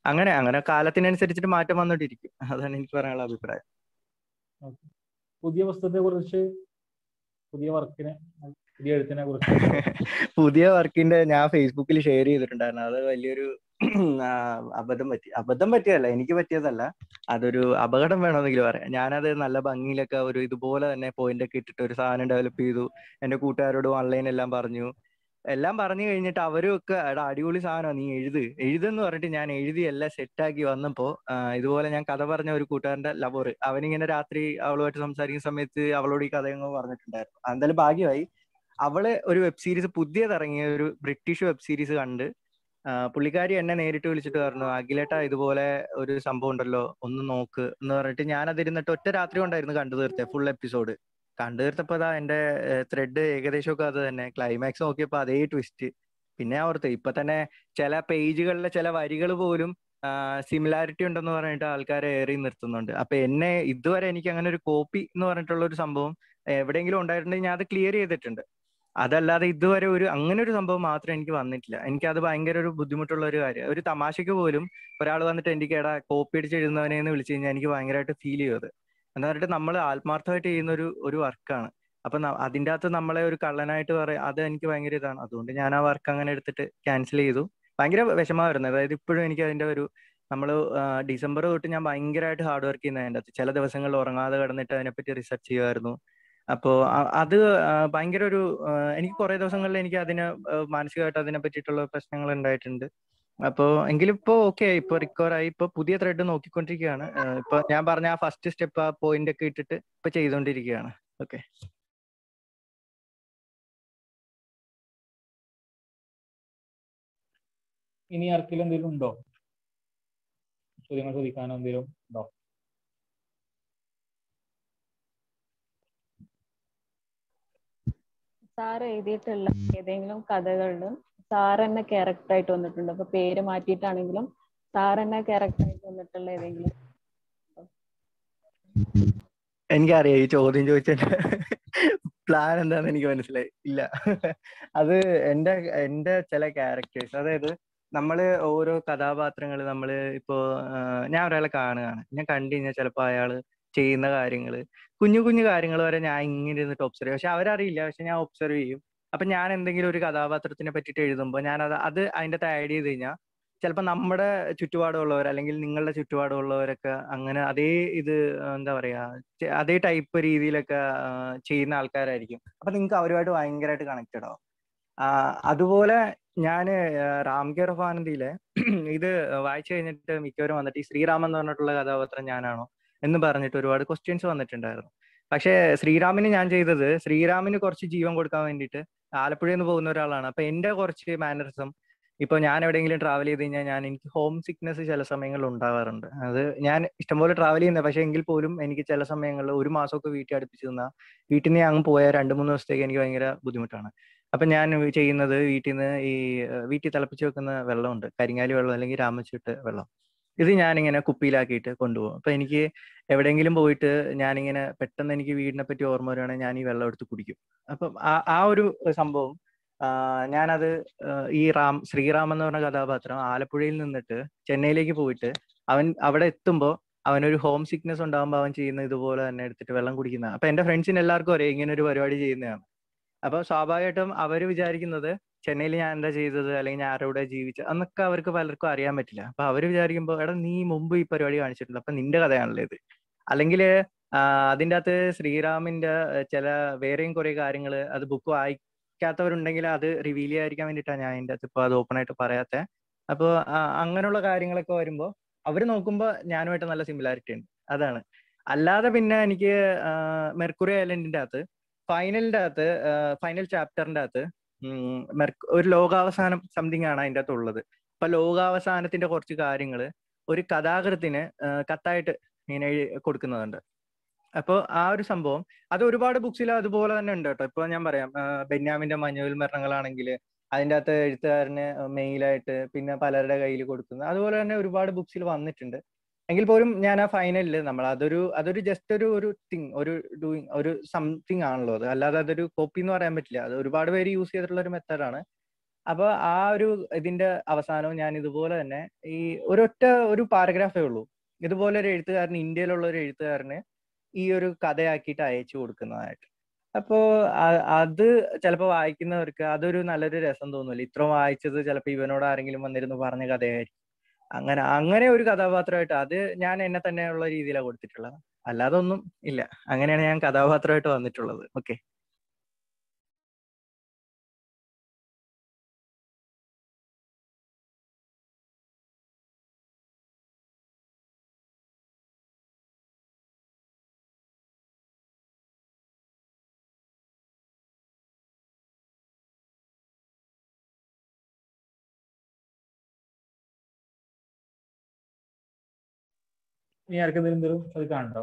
അങ്ങനെ അങ്ങനെ കാലത്തിനനുസരിച്ചിട്ട് മാറ്റം വന്നോണ്ടിരിക്കും അതാണ് എനിക്ക് പറയാനുള്ള അഭിപ്രായം പുതിയ പുസ്തകത്തെ കുറിച്ച് പുതിയ വർക്കിനെ പുതിയ എഴുത്തിനെ കുറിച്ച് പുതിയ വർക്കിന്റെ ഞാൻ ഫേസ്ബുക്കിൽ ഷെയർ ചെയ്തിട്ടുണ്ടായിരുന്നു അത് വലിയൊരു ആ, അബദ്ധം പറ്റി അബദ്ധം പറ്റിയതല്ല എനിക്ക് പറ്റിയതല്ല അതൊരു അപകടം വേണമെന്നെങ്കിലും പറയാം ഞാനത് നല്ല ഭംഗിയിലൊക്കെ ഒരു ഇതുപോലെ തന്നെ പോയിന്റ് ഒക്കെ ഇട്ടിട്ട് ഒരു സാധനം ഡെവലപ്പ് ചെയ്തു എന്റെ കൂട്ടുകാരോട് ഓൺലൈൻ എല്ലാം പറഞ്ഞു എല്ലാം പറഞ്ഞു കഴിഞ്ഞിട്ട് അവരും ഒക്കെ എടാ അടിപൊളി സാധനമാണ് നീ എഴുത് എഴുതെന്ന് പറഞ്ഞിട്ട് ഞാൻ എഴുതി എല്ലാം സെറ്റാക്കി വന്നപ്പോ ആ, ഇതുപോലെ ഞാൻ കഥ പറഞ്ഞ ഒരു കൂട്ടുകാരന്റെ ലവർ അവനിങ്ങനെ രാത്രി അവളുമായിട്ട് സംസാരിക്കുന്ന സമയത്ത് അവളോട് ഈ കഥയങ്ങ് പറഞ്ഞിട്ടുണ്ടായിരുന്നു എന്തായാലും ഭാഗ്യമായി അവള് ഒരു വെബ് സീരീസ് പുതിയത് ഇറങ്ങിയ ഒരു ബ്രിട്ടീഷ് വെബ് സീരീസ് കണ്ട് ആ, പുള്ളിക്കാരി എന്നെ നേരിട്ട് വിളിച്ചിട്ട് പറഞ്ഞു അഖിലേട്ടാ ഇതുപോലെ ഒരു സംഭവം ഉണ്ടല്ലോ ഒന്ന് നോക്ക് എന്ന് പറഞ്ഞിട്ട് ഞാൻ അതിരുന്നിട്ട് ഒറ്റ രാത്രി കൊണ്ടായിരുന്നു കണ്ടു തീർത്തെ ഫുൾ എപ്പിസോഡ് കണ്ടു തീർത്തപ്പോ അതാ എന്റെ ത്രെഡ് ഏകദേശമൊക്കെ അത് തന്നെ ക്ലൈമാക്സ് നോക്കിയപ്പോ അതേ ട്വിസ്റ്റ് പിന്നെ ഞാൻ ഓർത്ത് ഇപ്പൊ തന്നെ ചില പേജുകളിലെ ചില വരികൾ പോലും സിമിലാരിറ്റി ഉണ്ടെന്ന് പറഞ്ഞിട്ട് ആൾക്കാരെ ഏറി നിർത്തുന്നുണ്ട് അപ്പൊ എന്നെ ഇതുവരെ എനിക്ക് അങ്ങനെ ഒരു കോപ്പി എന്ന് പറഞ്ഞിട്ടുള്ള ഒരു സംഭവം എവിടെയെങ്കിലും ഉണ്ടായിട്ടുണ്ടെങ്കിൽ ഞാൻ അത് ക്ലിയർ ചെയ്തിട്ടുണ്ട് അതല്ലാതെ ഇതുവരെ ഒരു അങ്ങനെ ഒരു സംഭവം മാത്രം എനിക്ക് വന്നിട്ടില്ല എനിക്ക് അത് ഭയങ്കര ഒരു ബുദ്ധിമുട്ടുള്ള ഒരു കാര്യം ഒരു തമാശക്ക് പോലും ഒരാൾ വന്നിട്ട് എനിക്ക് എടാ കോപ്പി അടിച്ച് എഴുതുന്നവനെ എന്ന് വിളിച്ചു കഴിഞ്ഞാൽ എനിക്ക് ഭയങ്കരമായിട്ട് ഫീൽ ചെയ്യും അത് എന്ന് പറഞ്ഞിട്ട് നമ്മൾ ആത്മാർത്ഥമായിട്ട് ചെയ്യുന്ന ഒരു ഒരു വർക്കാണ് അപ്പൊ ന- അതിന്റെ അകത്ത് നമ്മളെ ഒരു കള്ളനായിട്ട് പറയാം അത് എനിക്ക് ഭയങ്കര ഇതാണ് അതുകൊണ്ട് ഞാൻ ആ വർക്ക് അങ്ങനെ എടുത്തിട്ട് ക്യാൻസൽ ചെയ്തു ഭയങ്കര വിഷമമായിരുന്നു അതായത് ഇപ്പോഴും എനിക്ക് അതിന്റെ ഒരു നമ്മൾ ഡിസംബർ തൊട്ട് ഞാൻ ഭയങ്കരമായിട്ട് ഹാർഡ് വർക്ക് ചെയ്യുന്ന അതിന്റെ അകത്ത് ചില ദിവസങ്ങളിൽ ഉറങ്ങാതെ കിടന്നിട്ട് അതിനെപ്പറ്റി റിസർച്ച് ചെയ്യുമായിരുന്നു അപ്പോ അ- അത് ആ, ഭയങ്കര ഒരു ആ, എനിക്ക് കുറെ ദിവസങ്ങളിൽ എനിക്ക് അതിന് ആ, മാനസികമായിട്ട് അതിനെ പറ്റിയിട്ടുള്ള പ്രശ്നങ്ങൾ ഉണ്ടായിട്ടുണ്ട് അപ്പോ എങ്കിലും ഇപ്പോ ഓക്കെ ഇപ്പൊ റിക്കവർ ആയി ഇപ്പൊ പുതിയ ത്രെഡ് നോക്കിക്കൊണ്ടിരിക്കുകയാണ് ആ, ഇപ്പൊ ഞാൻ പറഞ്ഞ ആ ഫസ്റ്റ് സ്റ്റെപ്പ് ആ പോയിന്റ് ഒക്കെ ഇട്ടിട്ട് ഇപ്പൊ ചെയ്തുകൊണ്ടിരിക്കുകയാണ് ഓക്കെ ഇനി ആർക്കെങ്കിലും എന്തെങ്കിലും ഉണ്ടോ ചോദ്യങ്ങൾ ചോദിക്കാനോ എന്തെങ്കിലും ഉണ്ടോ സാർ എഴുതിയിട്ടുള്ള ഏതെങ്കിലും കഥകളിലും സാർ തന്നെ ക്യാരക്ടർ ആയിട്ട് വന്നിട്ടുണ്ട് അപ്പൊ പേര് മാറ്റിയിട്ടാണെങ്കിലും സാർ തന്നെ ക്യാരക്ടർ ആയിട്ട് വന്നിട്ടുള്ള ഏതെങ്കിലും എനിക്കറിയാം ഈ ചോദ്യം ചോദിച്ചതിന്റെ പ്ലാൻ എന്താന്ന് എനിക്ക് മനസ്സിലായി ഇല്ല അത് എന്റെ എന്റെ ചില ക്യാരക്ടേഴ്സ് അതായത് നമ്മള് ഓരോ കഥാപാത്രങ്ങൾ നമ്മള് ഇപ്പോ ആ, ഞാൻ ഒരാളെ കാണുകയാണ് ഞാൻ കണ്ടു കഴിഞ്ഞാൽ ചിലപ്പോ അയാള് ചെയ്യുന്ന കാര്യങ്ങള് കുഞ്ഞു കുഞ്ഞു കാര്യങ്ങൾ വരെ ഞാൻ ഇങ്ങനെ ഇരുന്നിട്ട് ഒബ്സർവ് ചെയ്യും പക്ഷെ അവരറിയില്ല പക്ഷെ ഞാൻ ഒബ്സർവ് ചെയ്യും അപ്പൊ ഞാൻ എന്തെങ്കിലും ഒരു കഥാപാത്രത്തിനെ പറ്റിയിട്ട് എഴുതുമ്പോൾ ഞാൻ അത് അത് അതിന്റെ അകത്ത് ആഡ് ചെയ്ത് കഴിഞ്ഞാൽ ചിലപ്പോൾ നമ്മുടെ ചുറ്റുപാടുള്ളവർ അല്ലെങ്കിൽ നിങ്ങളുടെ ചുറ്റുപാടുള്ളവരൊക്കെ അങ്ങനെ അതേ ഇത് ആ, എന്താ പറയാ ചെ- അതേ ടൈപ്പ് രീതിയിലൊക്കെ ആ, ചെയ്യുന്ന ആൾക്കാരായിരിക്കും അപ്പൊ നിങ്ങൾക്ക് അവരുമായിട്ട് ഭയങ്കരമായിട്ട് കണക്റ്റഡ് ആവും ആ, അതുപോലെ ഞാൻ റാം കെയർ ഓഫ് ആനന്ദിയിലെ ഇത് വായിച്ചു കഴിഞ്ഞിട്ട് മിക്കവരും വന്നിട്ട് ഈ ശ്രീറാമൻ എന്ന് പറഞ്ഞിട്ടുള്ള കഥാപാത്രം ഞാനാണോ എന്ന് പറഞ്ഞിട്ട് ഒരുപാട് ക്വസ്റ്റ്യൻസ് വന്നിട്ടുണ്ടായിരുന്നു പക്ഷേ ശ്രീറാമിന് ഞാൻ ചെയ്തത് ശ്രീറാമിന് കുറച്ച് ജീവൻ കൊടുക്കാൻ വേണ്ടിയിട്ട് ആലപ്പുഴയിൽ നിന്ന് പോകുന്ന ഒരാളാണ് അപ്പൊ എന്റെ കുറച്ച് മാനറിസം ഇപ്പൊ ഞാൻ എവിടെയെങ്കിലും ട്രാവൽ ചെയ്ത് കഴിഞ്ഞാൽ ഞാൻ എനിക്ക് ഹോം സിക്നസ് ചില സമയങ്ങളിൽ ഉണ്ടാവാറുണ്ട് അത് ഞാൻ ഇഷ്ടംപോലെ ട്രാവൽ ചെയ്യുന്നത് പക്ഷെ എങ്കിൽ പോലും എനിക്ക് ചില സമയങ്ങളിൽ ഒരു മാസമൊക്കെ വീട്ടിൽ അടുപ്പിച്ച് നിന്നാൽ വീട്ടിൽ നിന്ന് അങ്ങ് പോയ രണ്ട് മൂന്ന് ദിവസത്തേക്ക് എനിക്ക് ഭയങ്കര ബുദ്ധിമുട്ടാണ് അപ്പൊ ഞാൻ ചെയ്യുന്നത് വീട്ടിൽ നിന്ന് ഈ ഏഹ്, വീട്ടിൽ തിളപ്പിച്ച് വെക്കുന്ന വെള്ളമുണ്ട് കരിങ്ങാലി വെള്ളം അല്ലെങ്കിൽ രാമച്ചിട്ട് വെള്ളം ഇത് ഞാനിങ്ങനെ കുപ്പിയിലാക്കിയിട്ട് കൊണ്ടുപോകും അപ്പൊ എനിക്ക് എവിടെയെങ്കിലും പോയിട്ട് ഞാനിങ്ങനെ പെട്ടെന്ന് എനിക്ക് വീടിനെ പറ്റി ഓർമ്മ വരികയാണെങ്കിൽ ഞാൻ ഈ വെള്ളം എടുത്ത് കുടിക്കും അപ്പം ആ ആ ഒരു സംഭവം ആ, ഞാനത് ആ, ഈ റാം ശ്രീറാം എന്ന് പറഞ്ഞ കഥാപാത്രം ആലപ്പുഴയിൽ നിന്നിട്ട് ചെന്നൈയിലേക്ക് പോയിട്ട് അവൻ അവിടെ എത്തുമ്പോൾ അവനൊരു ഹോം സിക്നസ് ഉണ്ടാകുമ്പോൾ അവൻ ചെയ്യുന്ന ഇതുപോലെ തന്നെ എടുത്തിട്ട് വെള്ളം കുടിക്കുന്ന അപ്പൊ എന്റെ ഫ്രണ്ട്സിന് എല്ലാവർക്കും അറിയാം ഇങ്ങനെ ഒരു പരിപാടി ചെയ്യുന്നതാണ് അപ്പൊ സ്വാഭാവികമായിട്ടും അവര് വിചാരിക്കുന്നത് ചെന്നൈയിൽ ഞാൻ എന്താ ചെയ്തത് അല്ലെങ്കിൽ ഞാൻ ആരോടെ ജീവിച്ച അന്നൊക്കെ അവർക്ക് പലർക്കും അറിയാൻ പറ്റില്ല അപ്പൊ അവര് വിചാരിക്കുമ്പോ എടാ നീ മുമ്പ് ഈ പരിപാടി കാണിച്ചിട്ടുണ്ട് അപ്പൊ നിന്റെ കഥയാണല്ലോ ഇത് അല്ലെങ്കിൽ അതിൻ്റെ അകത്ത് ശ്രീറാമിന്റെ ആ, ചില വേറെയും കുറെ കാര്യങ്ങൾ അത് ബുക്ക് വായിക്കാത്തവരുണ്ടെങ്കിൽ അത് റിവീൽ ചെയ്യാതിരിക്കാൻ വേണ്ടിയിട്ടാണ് ഞാൻ അതിൻ്റെ അകത്ത് ഇപ്പൊ അത് ഓപ്പൺ ആയിട്ട് പറയാത്തെ അപ്പോൾ അങ്ങനെയുള്ള കാര്യങ്ങളൊക്കെ വരുമ്പോൾ അവർ നോക്കുമ്പോൾ ഞാനുമായിട്ട് നല്ല സിമിലാരിറ്റി ഉണ്ട് അതാണ് അല്ലാതെ പിന്നെ എനിക്ക് മെർക്കുറി ഐലൻഡിന്റെ അകത്ത് ഫൈനലിന്റെ അകത്ത് ഫൈനൽ ചാപ്റ്ററിന്റെ അകത്ത് ഉം, മെർക്കു- ഒരു ലോകാവസാനം സംതിങ് ആണ് അതിൻ്റെ അകത്ത് ഉള്ളത് അപ്പൊ ലോകാവസാനത്തിന്റെ കുറച്ച് കാര്യങ്ങൾ ഒരു കഥാകൃത്തിന് ആ, കത്തായിട്ട് ഇങ്ങനെ എഴുതി കൊടുക്കുന്നതുണ്ട് അപ്പോൾ ആ ഒരു സംഭവം അത് ഒരുപാട് ബുക്സിൽ അതുപോലെ തന്നെ ഉണ്ട് കേട്ടോ ഇപ്പൊ ഞാൻ പറയാം ആ, ബെന്യാമിന്റെ മഞ്ഞുവിൽ മരണങ്ങളാണെങ്കിൽ അതിൻ്റെ അകത്ത് എഴുത്തുകാരന് മെയിലായിട്ട് പിന്നെ പലരുടെ കയ്യിൽ കൊടുക്കുന്നത് അതുപോലെ തന്നെ ഒരുപാട് ബുക്സിൽ വന്നിട്ടുണ്ട് എങ്കിൽ പോലും ഞാൻ ആ ഫൈനലിൽ നമ്മൾ അതൊരു അതൊരു ജസ്റ്റ് ഒരു ഒരു തിങ് ഒരു ഡൂയിങ് ഒരു സംതിങ് ആണല്ലോ അത് അല്ലാതെ അതൊരു കോപ്പി എന്ന് പറയാൻ പറ്റില്ല അത് ഒരുപാട് പേര് യൂസ് ചെയ്തിട്ടുള്ള ഒരു മെത്തേഡാണ് അപ്പൊ ആ ഒരു ഇതിന്റെ അവസാനവും ഞാൻ ഇതുപോലെ തന്നെ ഈ ഒരൊറ്റ ഒരു പാരഗ്രാഫേ ഉള്ളൂ ഇതുപോലെ ഒരു എഴുത്തുകാരൻ ഇന്ത്യയിലുള്ള ഒരു എഴുത്തുകാരന് ഈ ഒരു കഥയാക്കിയിട്ട് അയച്ചു കൊടുക്കുന്നതായിട്ട് അപ്പോ അ- അത് ചിലപ്പോൾ വായിക്കുന്നവർക്ക് അതൊരു നല്ലൊരു രസം തോന്നില്ല ഇത്ര വായിച്ചത് ചിലപ്പോൾ ഇവനോട് ആരെങ്കിലും വന്നിരുന്ന് പറഞ്ഞ കഥയായിരിക്കും അങ്ങനെ അങ്ങനെ ഒരു കഥാപാത്രമായിട്ട് അത് ഞാൻ എന്നെ തന്നെയുള്ള രീതിയിലാണ് കൊടുത്തിട്ടുള്ളത് അല്ലാതെ ഒന്നും ഇല്ല അങ്ങനെയാണ് ഞാൻ കഥാപാത്രമായിട്ട് വന്നിട്ടുള്ളത് ഓക്കെ ഇനി ആർക്കും എന്തെങ്കിലും ചോദിക്കാനുണ്ടോ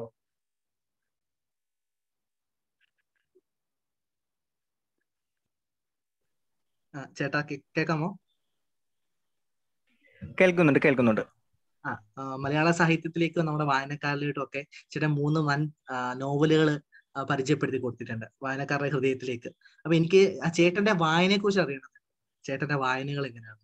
ആ, ചേട്ടാ കേ- കേൾക്കാമോ കേൾക്കുന്നുണ്ട് കേൾക്കുന്നുണ്ട് ആ ആ, മലയാള സാഹിത്യത്തിലേക്ക് നമ്മുടെ വായനക്കാരിലോട്ടൊക്കെ ചേട്ടൻ മൂന്ന് വൻ നോവലുകൾ പരിചയപ്പെടുത്തി കൊടുത്തിട്ടുണ്ട് വായനക്കാരുടെ ഹൃദയത്തിലേക്ക് അപ്പൊ എനിക്ക് ആ ചേട്ടന്റെ വായനയെ കുറിച്ച് അറിയണം ചേട്ടന്റെ വായനകൾ എങ്ങനെയാണ്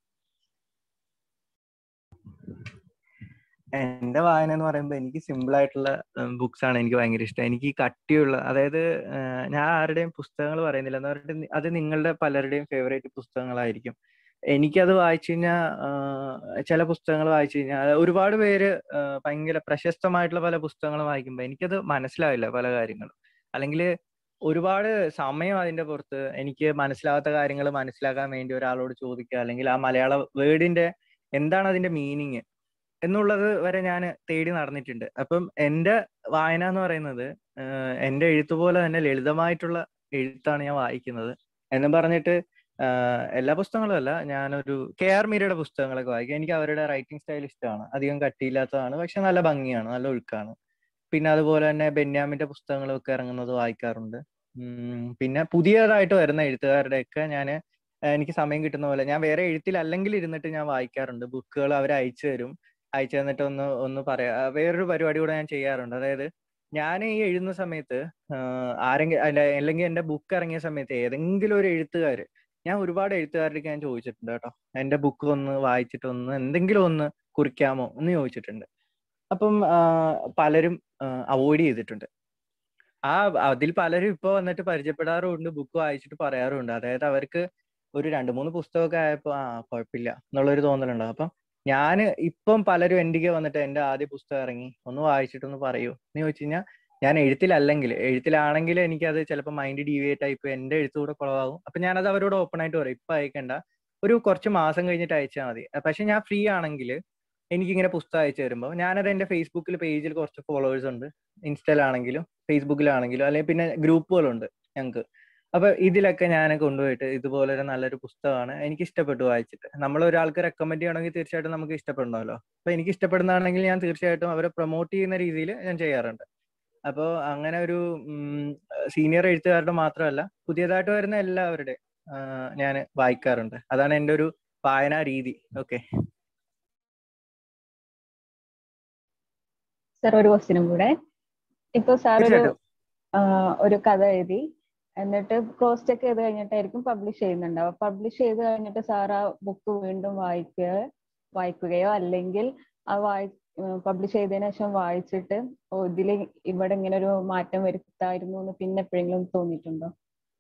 എന്റെ വായന എന്ന് പറയുമ്പോൾ എനിക്ക് സിമ്പിൾ ആയിട്ടുള്ള ബുക്സ് ആണ് എനിക്ക് ഭയങ്കര ഇഷ്ടം എനിക്ക് ഈ കട്ടിയുള്ള അതായത് ഏഹ്, ഞാൻ ആരുടെയും പുസ്തകങ്ങൾ പറയുന്നില്ല എന്ന് പറഞ്ഞിട്ട് നി- അത് നിങ്ങളുടെ പലരുടെയും ഫേവറേറ്റ് പുസ്തകങ്ങളായിരിക്കും എനിക്കത് വായിച്ചു കഴിഞ്ഞാൽ ചില പുസ്തകങ്ങൾ വായിച്ചു കഴിഞ്ഞാൽ ഒരുപാട് പേര് ഏഹ്, ഭയങ്കര പ്രശസ്തമായിട്ടുള്ള പല പുസ്തകങ്ങൾ വായിക്കുമ്പോൾ എനിക്കത് മനസ്സിലാവില്ല പല കാര്യങ്ങളും അല്ലെങ്കിൽ ഒരുപാട് സമയം അതിന്റെ പുറത്ത് എനിക്ക് മനസ്സിലാവാത്ത കാര്യങ്ങൾ മനസ്സിലാക്കാൻ വേണ്ടി ഒരാളോട് ചോദിക്കുക അല്ലെങ്കിൽ ആ മലയാള വേർഡിന്റെ എന്താണ് അതിന്റെ മീനിങ് എന്നുള്ളത് വരെ ഞാൻ തേടി നടന്നിട്ടുണ്ട് അപ്പം എൻ്റെ വായന എന്ന് പറയുന്നത് ആഹ് എൻ്റെ എഴുത്ത് പോലെ തന്നെ ലളിതമായിട്ടുള്ള എഴുത്താണ് ഞാൻ വായിക്കുന്നത് എന്നും പറഞ്ഞിട്ട് ആഹ് എല്ലാ പുസ്തകങ്ങളും അല്ല ഞാനൊരു കെ ആർ മീരയുടെ പുസ്തകങ്ങളൊക്കെ വായിക്കും എനിക്ക് അവരുടെ റൈറ്റിംഗ് സ്റ്റൈൽ ഇഷ്ടമാണ് അധികം കട്ടിയില്ലാത്തതാണ് പക്ഷെ നല്ല ഭംഗിയാണ് നല്ല ഒഴുക്കാണ് പിന്നെ അതുപോലെ തന്നെ ബെന്യാമിന്റെ പുസ്തകങ്ങളൊക്കെ ഇറങ്ങുന്നത് വായിക്കാറുണ്ട് ഉം പിന്നെ പുതിയതായിട്ട് വരുന്ന എഴുത്തുകാരുടെയൊക്കെ ഞാൻ എനിക്ക് സമയം കിട്ടുന്ന പോലെ ഞാൻ വേറെ എഴുത്തിലല്ലെങ്കിൽ ഇരുന്നിട്ട് ഞാൻ വായിക്കാറുണ്ട് ബുക്കുകൾ അവർ അയച്ചു തരും അയച്ചു തന്നിട്ട് ഒന്ന് ഒന്ന് പറയാ ആ, വേറൊരു പരിപാടി കൂടെ ഞാൻ ചെയ്യാറുണ്ട് അതായത് ഞാൻ ഈ എഴുതുന്ന സമയത്ത് ആരെങ്കിലും അല്ല അല്ലെങ്കിൽ എന്റെ ബുക്ക് ഇറങ്ങിയ സമയത്ത് ഏതെങ്കിലും ഒരു എഴുത്തുകാര് ഞാൻ ഒരുപാട് എഴുത്തുകാരുടെ ഞാൻ ചോദിച്ചിട്ടുണ്ട് കേട്ടോ എന്റെ ബുക്ക് ഒന്ന് വായിച്ചിട്ട് ഒന്ന് എന്തെങ്കിലും ഒന്ന് കുറിക്കാമോ എന്ന് ചോദിച്ചിട്ടുണ്ട് അപ്പം ആ, പലരും അവോയ്ഡ് ചെയ്തിട്ടുണ്ട് ആ അതിൽ പലരും ഇപ്പൊ വന്നിട്ട് പരിചയപ്പെടാറുമുണ്ട് ബുക്ക് വായിച്ചിട്ട് പറയാറുമുണ്ട് അതായത് അവർക്ക് ഒരു രണ്ട് മൂന്ന് പുസ്തകമൊക്കെ ആയപ്പോ ആ കുഴപ്പമില്ല എന്നുള്ളൊരു തോന്നലുണ്ടാവും അപ്പം ഞാൻ ഇപ്പം പലരും എൻ്റെ വന്നിട്ട് എൻ്റെ ആദ്യ പുസ്തകം ഇറങ്ങി ഒന്ന് വായിച്ചിട്ടൊന്ന് പറയൂ എന്ന് ചോദിച്ചു കഴിഞ്ഞാൽ ഞാൻ എഴുത്തിലല്ലെങ്കിൽ എഴുത്തിലാണെങ്കിൽ എനിക്കത് ചിലപ്പോൾ മൈൻഡ് ഡീവിയേറ്റ് ആയി ഇപ്പൊ എൻ്റെ എഴുത്ത് കൂടെ കുളവാകും അപ്പൊ ഞാനത് അവരോട് ഓപ്പൺ ആയിട്ട് പറയും ഇപ്പൊ അയക്കണ്ട ഒരു കുറച്ച് മാസം കഴിഞ്ഞിട്ട് അയച്ചാൽ മതി പക്ഷെ ഞാൻ ഫ്രീ ആണെങ്കിൽ എനിക്കിങ്ങനെ പുസ്തകം അയച്ചു തരുമ്പോൾ ഞാനത് എൻ്റെ ഫേസ്ബുക്കിൽ പേജിൽ കുറച്ച് ഫോളോവേഴ്സ് ഉണ്ട് ഇൻസ്റ്റയിലാണെങ്കിലും ഫേസ്ബുക്കിലാണെങ്കിലും അല്ലെങ്കിൽ പിന്നെ ഗ്രൂപ്പുകളുണ്ട് ഞങ്ങൾക്ക് അപ്പൊ ഇതിലൊക്കെ ഞാൻ കൊണ്ടുപോയിട്ട് ഇതുപോലെ ഒരു നല്ലൊരു പുസ്തകമാണ് എനിക്ക് ഇഷ്ടപ്പെട്ടു വായിച്ചിട്ട് നമ്മൾ ഒരാൾക്ക് റെക്കമെൻഡ് ചെയ്യണമെങ്കിൽ തീർച്ചയായിട്ടും നമുക്ക് ഇഷ്ടപ്പെടണമല്ലോ അപ്പൊ എനിക്ക് ഇഷ്ടപ്പെടുന്നതാണെങ്കിൽ ഞാൻ തീർച്ചയായിട്ടും അവരെ പ്രൊമോട്ട് ചെയ്യുന്ന രീതിയിൽ ഞാൻ ചെയ്യാറുണ്ട് അപ്പോൾ അങ്ങനെ ഒരു സീനിയർ എഴുത്തുകാരുടെ മാത്രമല്ല പുതിയതായിട്ട് വരുന്ന എല്ലാവരുടെ ഞാൻ വായിക്കാറുണ്ട് അതാണ് എൻ്റെ ഒരു വായനാ രീതി ഓക്കെ സാർ ഒരു ക്വസ്റ്റിനും കൂടെ ഇപ്പൊ സാർ ഒരു തീർച്ചയായിട്ടും ആഹ് ഒരു കഥ എഴുതി എന്നിട്ട് ക്രോസ് ചെക്ക് ചെയ്ത് കഴിഞ്ഞിട്ടായിരിക്കും പബ്ലിഷ് ചെയ്യുന്നുണ്ടാവുക പബ്ലിഷ് ചെയ്ത് കഴിഞ്ഞിട്ട് സാർ ആ ബുക്ക് വീണ്ടും വായിക്കുക വായിക്കുകയോ അല്ലെങ്കിൽ ആ വായി പബ്ലിഷ് ചെയ്തതിനു ശേഷം വായിച്ചിട്ട് ഓ ഇതില് ഇവിടെ ഇങ്ങനെ ഒരു മാറ്റം വരുത്തായിരുന്നു എന്ന് പിന്നെ എപ്പോഴെങ്കിലും തോന്നിയിട്ടുണ്ടോ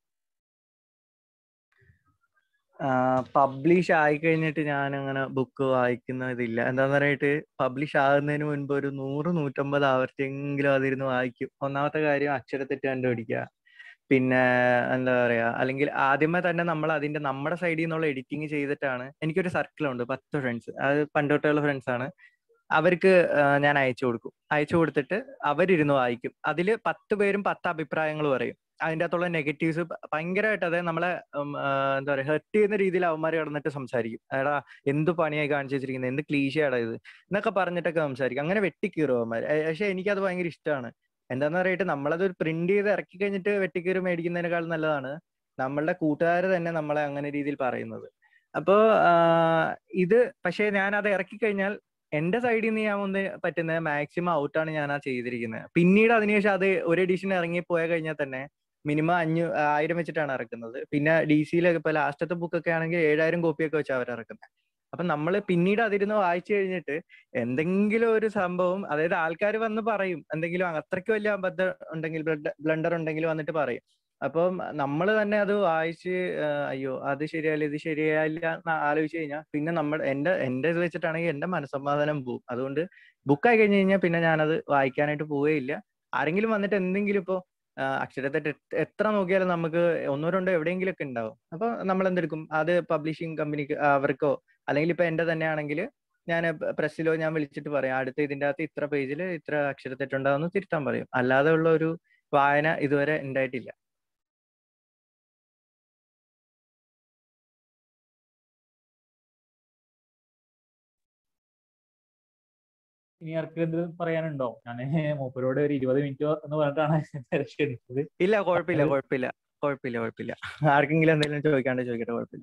പബ്ലിഷ് ആയി കഴിഞ്ഞിട്ട് ഞാൻ അങ്ങനെ ബുക്ക് വായിക്കുന്നതില്ല എന്താന്ന് പറഞ്ഞിട്ട് പബ്ലിഷ് ആകുന്നതിന് മുൻപ് ഒരു നൂറ് നൂറ്റമ്പത് ആവർത്തിയെങ്കിലും അതിരുന്ന് വായിക്കും ഒന്നാമത്തെ കാര്യം അക്ഷരത്തെറ്റ് കണ്ടുപിടിക്കുക പിന്നെ എന്താ പറയാ അല്ലെങ്കിൽ ആദ്യമേ തന്നെ നമ്മൾ അതിന്റെ നമ്മുടെ സൈഡിൽ നിന്നുള്ള എഡിറ്റിംഗ് ചെയ്തിട്ടാണ് എനിക്കൊരു സർക്കിൾ ഉണ്ട് പത്ത് ഫ്രണ്ട്സ് അത് പണ്ട് തൊട്ടുള്ള ഫ്രണ്ട്സ് ആണ് അവർക്ക് ഞാൻ അയച്ചു കൊടുക്കും അയച്ചു കൊടുത്തിട്ട് അവരിരുന്ന് വായിക്കും അതിൽ പത്ത് പേരും പത്ത് അഭിപ്രായങ്ങൾ പറയും അതിൻ്റെ അകത്തുള്ള നെഗറ്റീവ്സ് ഭയങ്കരമായിട്ട് അതായത് നമ്മളെ എന്താ പറയുക ഹെർട്ട് ചെയ്യുന്ന രീതിയിൽ അവന്മാർ കിടന്നിട്ട് സംസാരിക്കും എടാ എന്ത് പണിയായി കാണിച്ചു വെച്ചിരിക്കുന്നത് എന്ത് ക്ലീശയാടാ ഇത് എന്നൊക്കെ പറഞ്ഞിട്ടൊക്കെ സംസാരിക്കും അങ്ങനെ വെട്ടിക്കീറും അവന്മാർ പക്ഷെ എനിക്കത് ഭയങ്കര ഇഷ്ടമാണ് എന്താന്ന് പറയട്ടെ നമ്മളത് പ്രിന്റ് ചെയ്ത് ഇറക്കി കഴിഞ്ഞിട്ട് വെട്ടിക്കീറി മേടിക്കുന്നതിനേക്കാൾ നല്ലതാണ് നമ്മളുടെ കൂട്ടുകാർ തന്നെ നമ്മളെ അങ്ങനെ രീതിയിൽ പറയുന്നത് അപ്പോ ഇത് പക്ഷേ ഞാൻ അത് ഇറക്കി കഴിഞ്ഞാൽ എന്റെ സൈഡിൽ നിന്ന് ഞാൻ ഒന്ന് പറ്റുന്ന മാക്സിമം ഔട്ടാണ് ഞാൻ ആ ചെയ്തിരിക്കുന്നത് പിന്നീട് അതിനുശേഷം അത് ഒരു എഡിഷൻ ഇറങ്ങി പോയ കഴിഞ്ഞാൽ തന്നെ മിനിമം അഞ്ഞൂ ആയിരം വെച്ചിട്ടാണ് ഇറക്കുന്നത് പിന്നെ ഡി സിയിലൊക്കെ ഇപ്പൊ ലാസ്റ്റത്തെ ബുക്കൊക്കെ ആണെങ്കിൽ ഏഴായിരം കോപ്പിയൊക്കെ വെച്ചാണ് അവർ ഇറക്കുന്നത് അപ്പൊ നമ്മൾ പിന്നീട് അതിരുന്ന് വായിച്ചു കഴിഞ്ഞിട്ട് എന്തെങ്കിലും ഒരു സംഭവം അതായത് ആൾക്കാർ വന്ന് പറയും എന്തെങ്കിലും അത്രയ്ക്ക് വലിയ അബദ്ധം ഉണ്ടെങ്കിൽ ബ്ലണ്ടർ ഉണ്ടെങ്കിൽ വന്നിട്ട് പറയും അപ്പം നമ്മൾ തന്നെ അത് വായിച്ച് ആ, അയ്യോ അത് ശരിയായില്ല ഇത് ശരിയായില്ല എന്ന് ആലോചിച്ച് കഴിഞ്ഞാൽ പിന്നെ നമ്മൾ എന്റെ എന്റെ ഇത് വെച്ചിട്ടാണെങ്കിൽ എന്റെ മനസ്സമാധാനം പോവും അതുകൊണ്ട് ബുക്കായി കഴിഞ്ഞ് കഴിഞ്ഞാൽ പിന്നെ ഞാനത് വായിക്കാനായിട്ട് പോവുകയില്ല ആരെങ്കിലും വന്നിട്ട് എന്തെങ്കിലും ഇപ്പോ ആ, അക്ഷരത്തെറ്റ് എത്ര- എത്ര നോക്കിയാലും നമുക്ക് ഒന്നോ രണ്ടോ എവിടെയെങ്കിലും ഒക്കെ ഉണ്ടാവും അപ്പൊ നമ്മൾ എന്തെടുക്കും അത് പബ്ലിഷിംഗ് കമ്പനിക്ക് അവർക്കോ അല്ലെങ്കിൽ ഇപ്പൊ എന്റെ തന്നെ ആണെങ്കിൽ ഞാൻ പ്രസ്സിലോ ഞാൻ വിളിച്ചിട്ട് പറയാം അടുത്ത ഇതിന്റെ അകത്ത് ഇത്ര പേജിൽ ഇത്ര അക്ഷരത്തെറ്റുണ്ടാവുമെന്ന് തിരുത്താൻ പറയും അല്ലാതെ ഉള്ള ഒരു വായന ഇതുവരെ ഉണ്ടായിട്ടില്ല ഇനി ആർക്കും എന്ത് പറയാനുണ്ടോ ഞാൻ മൂപ്പരോട് ഒരു ഇരുപത് മിനിറ്റ് എന്ന് പറഞ്ഞിട്ടാണ് ക്ഷണിച്ചത് ഇല്ല കുഴപ്പമില്ല കുഴപ്പമില്ല കുഴപ്പമില്ല കുഴപ്പമില്ല ആർക്കെങ്കിലും എന്തെങ്കിലും ചോദിക്കാണ്ട് ചോദിക്കട്ടെ കുഴപ്പമില്ല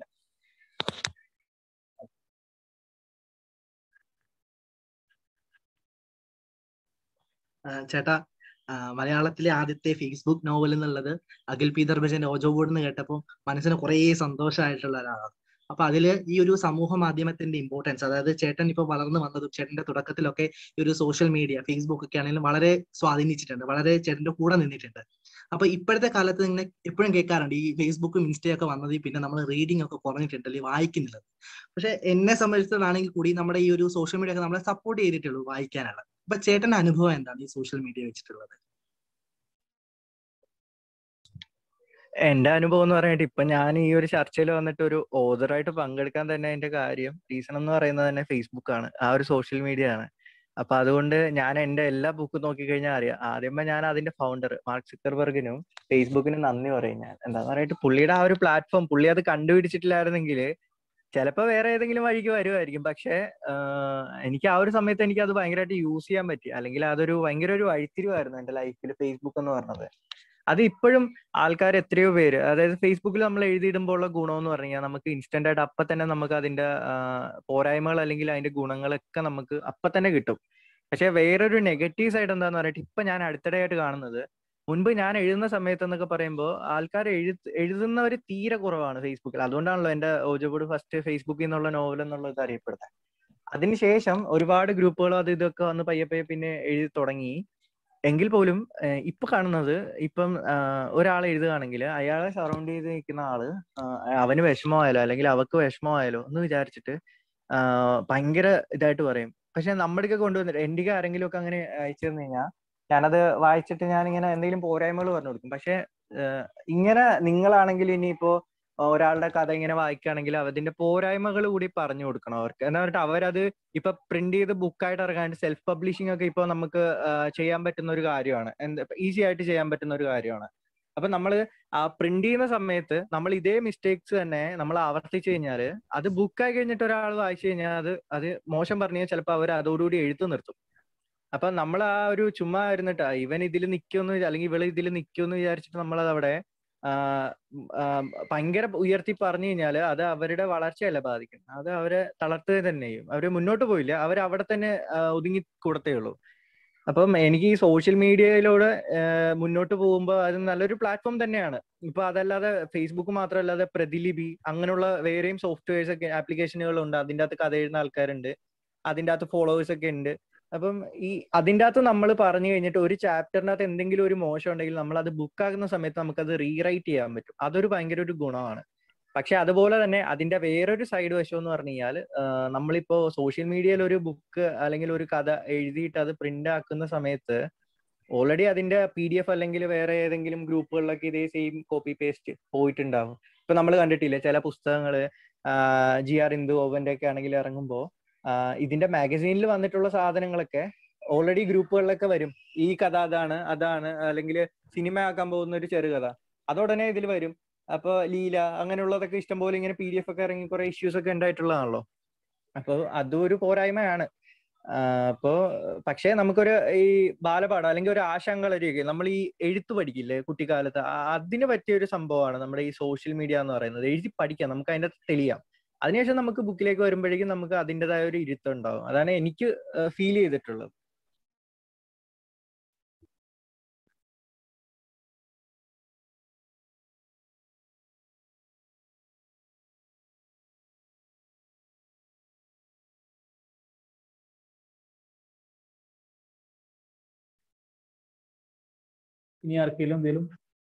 ആ, ചേട്ടാ ആ, മലയാളത്തിലെ ആദ്യത്തെ ഫേസ്ബുക്ക് നോവൽ എന്നുള്ളത് അഖിൽ പി ദർബജന്റെ ഓജോ ബോർഡ് എന്ന് കേട്ടപ്പോൾ മനസ്സിന് കുറേ സന്തോഷമായിട്ടുള്ള ഒരാളാണ് അപ്പൊ അതില് ഈ ഒരു സമൂഹ മാധ്യമത്തിന്റെ ഇമ്പോർട്ടൻസ് അതായത് ചേട്ടൻ ഇപ്പൊ വളർന്നു വന്നതും ചേട്ടന്റെ തുടക്കത്തിലൊക്കെ ഈ ഒരു സോഷ്യൽ മീഡിയ ഫേസ്ബുക്ക് ഒക്കെ ആണെങ്കിലും വളരെ സ്വാധീനിച്ചിട്ടുണ്ട് വളരെ ചേട്ടന്റെ കൂടെ നിന്നിട്ടുണ്ട് അപ്പൊ ഇപ്പോഴത്തെ കാലത്ത് ഇങ്ങനെ എപ്പോഴും കേൾക്കാറുണ്ട് ഈ ഫേസ്ബുക്കും ഇൻസ്റ്റയൊക്കെ വന്നതിൽ പിന്നെ നമ്മൾ റീഡിംഗ് ഒക്കെ കുറഞ്ഞിട്ടുണ്ട് അല്ലെങ്കിൽ വായിക്കുന്നില്ല പക്ഷെ എന്നെ സംബന്ധിച്ചിട്ടാണെങ്കിൽ കൂടി നമ്മുടെ ഈ ഒരു സോഷ്യൽ മീഡിയ ഒക്കെ നമ്മളെ സപ്പോർട്ട് ചെയ്തിട്ടുള്ളൂ വായിക്കാനുള്ള അപ്പൊ ചേട്ടന്റെ അനുഭവം എന്താണ് ഈ സോഷ്യൽ മീഡിയ വെച്ചിട്ടുള്ളത് എന്റെ അനുഭവം എന്ന് പറഞ്ഞിട്ട് ഇപ്പൊ ഞാൻ ഈ ഒരു ചർച്ചയിൽ വന്നിട്ട് ഒരു ഓതറായിട്ട് പങ്കെടുക്കാൻ തന്നെ അതിന്റെ കാര്യം റീസൺ എന്ന് പറയുന്നത് തന്നെ ഫേസ്ബുക്ക് ആണ് ആ ഒരു സോഷ്യൽ മീഡിയ ആണ് അപ്പൊ അതുകൊണ്ട് ഞാൻ എന്റെ എല്ലാ ബുക്കും നോക്കിക്കഴിഞ്ഞാൽ അറിയാം ആദ്യമേ ഞാൻ അതിന്റെ ഫൗണ്ടർ മാർക്ക് സിക്കർബർഗിനും ഫേസ്ബുക്കിനും നന്ദി പറയും ഞാൻ എന്താന്ന് പറഞ്ഞിട്ട് പുള്ളിയുടെ ആ ഒരു പ്ലാറ്റ്ഫോം പുള്ളി അത് കണ്ടുപിടിച്ചിട്ടില്ലായിരുന്നെങ്കിൽ ചിലപ്പോൾ വേറെ ഏതെങ്കിലും വഴിക്ക് വരുമായിരിക്കും പക്ഷെ എനിക്ക് ആ ഒരു സമയത്ത് എനിക്ക് അത് ഭയങ്കരമായിട്ട് യൂസ് ചെയ്യാൻ പറ്റി അല്ലെങ്കിൽ അതൊരു ഭയങ്കര ഒരു വഴിത്തിരിവായിരുന്നു എന്റെ ലൈഫിൽ ഫേസ്ബുക്ക് എന്ന് പറഞ്ഞത് അത് ഇപ്പോഴും ആൾക്കാർ എത്രയോ പേര് അതായത് ഫേസ്ബുക്കിൽ നമ്മൾ എഴുതിയിടുമ്പോൾ ഉള്ള ഗുണം എന്ന് പറഞ്ഞാൽ നമുക്ക് ഇൻസ്റ്റന്റ് ആയിട്ട് അപ്പൊ തന്നെ നമുക്ക് അതിന്റെ ആ, പോരായ്മകൾ അല്ലെങ്കിൽ അതിന്റെ ഗുണങ്ങളൊക്കെ നമുക്ക് അപ്പൊ തന്നെ കിട്ടും പക്ഷെ വേറൊരു നെഗറ്റീവ് സൈഡ് എന്താന്ന് പറഞ്ഞിട്ട് ഇപ്പൊ ഞാൻ അടുത്തിടെയായിട്ട് കാണുന്നത് മുൻപ് ഞാൻ എഴുതുന്ന സമയത്ത് എന്നൊക്കെ പറയുമ്പോൾ ആൾക്കാർ എഴുത്ത് എഴുതുന്നവർ തീരെ കുറവാണ് ഫേസ്ബുക്കിൽ അതുകൊണ്ടാണല്ലോ എന്റെ ഓജോബോർഡ് ഫസ്റ്റ് ഫേസ്ബുക്കിൽ നിന്നുള്ള നോവൽ എന്നുള്ളത് അറിയപ്പെടുന്നത് അതിനുശേഷം ഒരുപാട് ഗ്രൂപ്പുകളും അത് ഇതൊക്കെ വന്ന് പയ്യെ പയ്യെ പിന്നെ എഴുതി തുടങ്ങി എങ്കിൽ പോലും ഏഹ് ഇപ്പൊ കാണുന്നത് ഇപ്പം ആഹ് ഒരാൾ എഴുതുകയാണെങ്കിൽ അയാളെ സറൗണ്ട് ചെയ്ത് നിൽക്കുന്ന ആള് ആഹ് അവന് വിഷമമായാലോ അല്ലെങ്കിൽ അവക്ക് വിഷമമായാലോ എന്ന് വിചാരിച്ചിട്ട് ആഹ് ഭയങ്കര ഇതായിട്ട് പറയും പക്ഷെ നമ്മുടെയൊക്കെ കൊണ്ടുവന്നിട്ട് എൻ്റെ ആരെങ്കിലും ഒക്കെ അങ്ങനെ അയച്ചു തന്നു കഴിഞ്ഞാൽ ഞാനത് വായിച്ചിട്ട് ഞാനിങ്ങനെ എന്തെങ്കിലും പോരായ്മകൾ പറഞ്ഞു കൊടുക്കും പക്ഷെ ഏഹ് ഇങ്ങനെ നിങ്ങളാണെങ്കിൽ ഇനിയിപ്പോ ഒരാളുടെ കഥ ഇങ്ങനെ വായിക്കുകയാണെങ്കിൽ അതിന്റെ പോരായ്മകൾ കൂടി പറഞ്ഞു കൊടുക്കണം അവർക്ക് എന്ന് പറഞ്ഞിട്ട് അവരത് ഇപ്പൊ പ്രിന്റ് ചെയ്ത് ബുക്കായിട്ട് ഇറങ്ങാണ്ട് സെൽഫ് പബ്ലിഷിംഗ് ഒക്കെ ഇപ്പൊ നമുക്ക് ആ, ചെയ്യാൻ പറ്റുന്ന ഒരു കാര്യമാണ് ഈസി ആയിട്ട് ചെയ്യാൻ പറ്റുന്ന ഒരു കാര്യമാണ് അപ്പൊ നമ്മൾ ആ പ്രിന്റ് ചെയ്യുന്ന സമയത്ത് നമ്മൾ ഇതേ മിസ്റ്റേക്സ് തന്നെ നമ്മൾ ആവർത്തിച്ചു കഴിഞ്ഞാൽ അത് ബുക്കായി കഴിഞ്ഞിട്ട് ഒരാൾ വായിച്ചു കഴിഞ്ഞാൽ അത് അത് മോശം പറഞ്ഞു കഴിഞ്ഞാൽ ചിലപ്പോൾ അവർ അതോടുകൂടി എഴുത്ത് നിർത്തും അപ്പൊ നമ്മൾ ആ ഒരു ചുമ്മാ ഇരുന്നിട്ട് ആ, ഇവൻ ഇതിൽ നിൽക്കുമെന്ന് അല്ലെങ്കിൽ ഇവള് ഇതിൽ നിൽക്കുമെന്ന് വിചാരിച്ചിട്ട് നമ്മൾ അത് അവിടെ ആ, ആ, ഭയങ്കര ഉയർത്തി പറഞ്ഞു കഴിഞ്ഞാൽ അത് അവരുടെ വളർച്ചയല്ല ബാധിക്കുന്നത് അത് അവരെ തളർത്തുക തന്നെ ചെയ്യും അവര് മുന്നോട്ട് പോയില്ല അവർ അവിടെ തന്നെ ആ, ഒതുങ്ങി കൂടത്തേ ഉള്ളൂ അപ്പം എനിക്ക് ഈ സോഷ്യൽ മീഡിയയിലൂടെ ആ, മുന്നോട്ട് പോകുമ്പോൾ അത് നല്ലൊരു പ്ലാറ്റ്ഫോം തന്നെയാണ് ഇപ്പൊ അതല്ലാതെ ഫേസ്ബുക്ക് മാത്രമല്ലാതെ പ്രതിലിപി അങ്ങനെയുള്ള വേറെയും സോഫ്റ്റ്വെയർസ് ഒക്കെ ആപ്ലിക്കേഷനുകളുണ്ട് അതിൻ്റെ അകത്ത് കഥ എഴുതുന്ന ആൾക്കാരുണ്ട് അതിൻ്റെ അകത്ത് ഫോളോവേഴ്സ് ഒക്കെ ഉണ്ട് അപ്പം ഈ അതിൻ്റെ അകത്ത് നമ്മൾ പറഞ്ഞു കഴിഞ്ഞിട്ട് ഒരു ചാപ്റ്ററിനകത്ത് എന്തെങ്കിലും ഒരു മോശം ഉണ്ടെങ്കിൽ നമ്മൾ അത് ബുക്ക് ആകുന്ന സമയത്ത് നമുക്കത് റീറൈറ്റ് ചെയ്യാൻ പറ്റും അതൊരു ഭയങ്കര ഒരു ഗുണമാണ് പക്ഷെ അതുപോലെ തന്നെ അതിന്റെ വേറൊരു സൈഡ് വശം എന്ന് പറഞ്ഞു കഴിഞ്ഞാൽ നമ്മളിപ്പോ സോഷ്യൽ മീഡിയയിൽ ഒരു ബുക്ക് അല്ലെങ്കിൽ ഒരു കഥ എഴുതിയിട്ട് അത് പ്രിന്റ് ആക്കുന്ന സമയത്ത് ഓൾറെഡി അതിന്റെ പി ഡി എഫ് അല്ലെങ്കിൽ വേറെ ഏതെങ്കിലും ഗ്രൂപ്പുകളിലൊക്കെ ഇതേ സെയിം കോപ്പി പേസ്റ്റ് പോയിട്ടുണ്ടാവും ഇപ്പൊ നമ്മൾ കണ്ടിട്ടില്ലേ ചില പുസ്തകങ്ങള് ജി ആർ ഇന്ദു ഓവന്റെ ഒക്കെ ആണെങ്കിൽ ഇറങ്ങുമ്പോൾ ഇതിന്റെ മാഗസീനിൽ വന്നിട്ടുള്ള സാധനങ്ങളൊക്കെ ഓൾറെഡി ഗ്രൂപ്പുകളിലൊക്കെ വരും ഈ കഥ അതാണ് അതാണ് അല്ലെങ്കിൽ സിനിമ ആക്കാൻ പോകുന്ന ഒരു ചെറുകഥ അതുടനെ ഇതിൽ വരും അപ്പൊ ലീല അങ്ങനെയുള്ളതൊക്കെ ഇഷ്ടംപോലെ ഇങ്ങനെ പി ഡി എഫ് ഒക്കെ ഇറങ്ങി കുറെ ഇഷ്യൂസ് ഒക്കെ ഉണ്ടായിട്ടുള്ളതാണല്ലോ അപ്പൊ അതും ഒരു പോരായ്മയാണ് ആഹ് അപ്പോ പക്ഷേ നമുക്കൊരു ഈ ബാലപാഠം അല്ലെങ്കിൽ ഒരു ആശങ്കളൊക്കെ നമ്മൾ ഈ എഴുത്ത് പഠിക്കില്ലേ കുട്ടിക്കാലത്ത് ആ- അതിന് പറ്റിയ ഒരു സംഭവമാണ് നമ്മുടെ ഈ സോഷ്യൽ മീഡിയ എന്ന് പറയുന്നത് എഴുതി പഠിക്കാം നമുക്ക് അതിന്റെ തെളിയാം അതിനുശേഷം നമുക്ക് ബുക്കിലേക്ക് വരുമ്പോഴേക്കും നമുക്ക് അതിൻ്റെതായ ഒരു ഇരുത്തം ഉണ്ടാവും അതാണ് എനിക്ക് ഫീൽ ചെയ്തിട്ടുള്ളത് ഇനി ആർക്കെങ്കിലും എന്തെങ്കിലും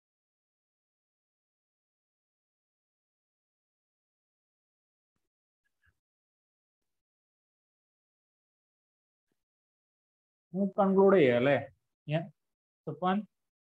കൺക്ലൂഡ് ചെയ്യാം അല്ലേ ഞാൻ സുപ്പാൻ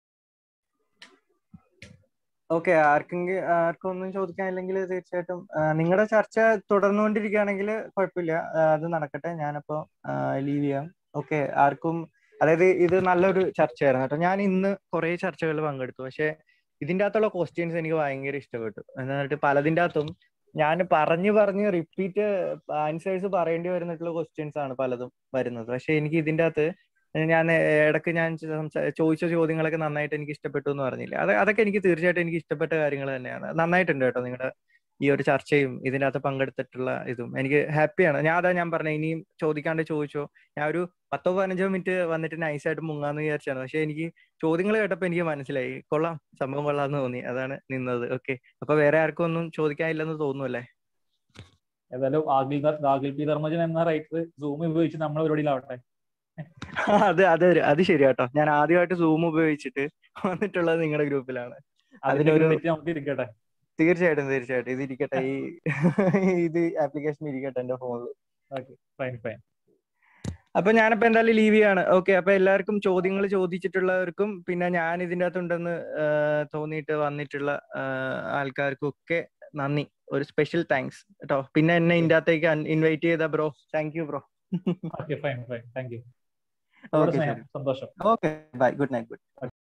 ഓക്കെ ആർക്കെങ്കിലും ആർക്കും ഒന്നും ചോദിക്കാനില്ലെങ്കിൽ തീർച്ചയായിട്ടും നിങ്ങളുടെ ചർച്ച തുടർന്നുകൊണ്ടിരിക്കുകയാണെങ്കിൽ കുഴപ്പമില്ല ആ, അത് നടക്കട്ടെ ഞാനപ്പോ ലീവ് ചെയ്യാം ഓക്കെ ആർക്കും അതായത് ഇത് നല്ലൊരു ചർച്ചയായിരുന്നു കേട്ടോ ഞാൻ ഇന്ന് കുറെ ചർച്ചകളിൽ പങ്കെടുത്തു പക്ഷെ ഇതിന്റെ അകത്തുള്ള ക്വസ്റ്റ്യൻസ് എനിക്ക് ഭയങ്കര ഇഷ്ടപ്പെട്ടു എന്നിട്ട് പലതിന്റെ അകത്തും ഞാൻ പറഞ്ഞു പറഞ്ഞ് റിപ്പീറ്റ് ആൻസേഴ്സ് പറയേണ്ടി വരുന്നിട്ടുള്ള ക്വസ്റ്റ്യൻസ് ആണ് പലതും വരുന്നത് പക്ഷെ എനിക്ക് ഇതിന്റെ അകത്ത് ഞാൻ ഇടയ്ക്ക് ഞാൻ സംസാ- ചോദിച്ച ചോദ്യങ്ങളൊക്കെ നന്നായിട്ട് എനിക്ക് ഇഷ്ടപ്പെട്ടു എന്ന് പറഞ്ഞില്ല അത് അതൊക്കെ എനിക്ക് തീർച്ചയായിട്ടും എനിക്ക് ഇഷ്ടപ്പെട്ട കാര്യങ്ങൾ തന്നെയാണ് നന്നായിട്ടുണ്ട് കേട്ടോ നിങ്ങളുടെ ഈ ഒരു ചർച്ചയും ഇതിനകത്ത് പങ്കെടുത്തിട്ടുള്ള ഇതും എനിക്ക് ഹാപ്പിയാണ് ഞാൻ അതാ ഞാൻ പറഞ്ഞത് ഇനിയും ചോദിക്കാണ്ട് ചോദിച്ചോ ഞാൻ ഒരു പത്തോ പതിനഞ്ചോ മിനിറ്റ് വന്നിട്ട് നൈസായിട്ട് മുങ്ങാന്ന് വിചാരിച്ചാണ് പക്ഷെ എനിക്ക് ചോദ്യങ്ങൾ കേട്ടപ്പോൾ എനിക്ക് മനസ്സിലായി കൊള്ളാം സംഭവം കൊള്ളാന്ന് തോന്നി അതാണ് നിന്നത് ഓക്കെ അപ്പൊ വേറെ ആർക്കും ഒന്നും ചോദിക്കാനില്ലെന്ന് തോന്നുന്നു അല്ലേ ഏതായാലും ആഗിൽ ധർ- ആഗിൽ പി ധർമ്മജൻ എന്ന റൈറ്റർ സൂം ഉപയോഗിച്ച് നമ്മൾ പരിപാടിയിലാവട്ടെ അത് അത് അത് ശരിയാട്ടോ ഞാൻ ആദ്യമായിട്ട് സൂം ഉപയോഗിച്ചിട്ട് വന്നിട്ടുള്ളത് നിങ്ങളുടെ ഗ്രൂപ്പിലാണ് അതിന്റെ അതിലൊരു ക്രെഡിറ്റ് നമുക്ക് ഇരിക്കട്ടെ തീർച്ചയായിട്ടും തീർച്ചയായിട്ടും ഇത് ഇരിക്കട്ടെ ഈ ഇത് ആപ്ലിക്കേഷൻ ഇരിക്കട്ടെ എന്റെ ഫോണിൽ ഓക്കെ ഫൈൻ ഫൈൻ അപ്പൊ ഞാനിപ്പോ എന്തായാലും ലീവ് ചെയ്യാണ് ഓക്കെ അപ്പൊ എല്ലാവർക്കും ചോദ്യങ്ങൾ ചോദിച്ചിട്ടുള്ളവർക്കും പിന്നെ ഞാൻ ഇതിന്റെ അകത്തുണ്ടെന്ന് ആഹ് തോന്നിയിട്ട് വന്നിട്ടുള്ള ആഹ് ആൾക്കാർക്കും ഒക്കെ നന്ദി ഒരു സ്പെഷ്യൽ താങ്ക്സ് കേട്ടോ പിന്നെ എന്നെ ഇതിന്റെ അകത്തേക്ക് ഇൻവൈറ്റ് ചെയ്ത bro thank you bro okay fine fine thank you okay സ്നേഹം സന്തോഷം okay bye good night good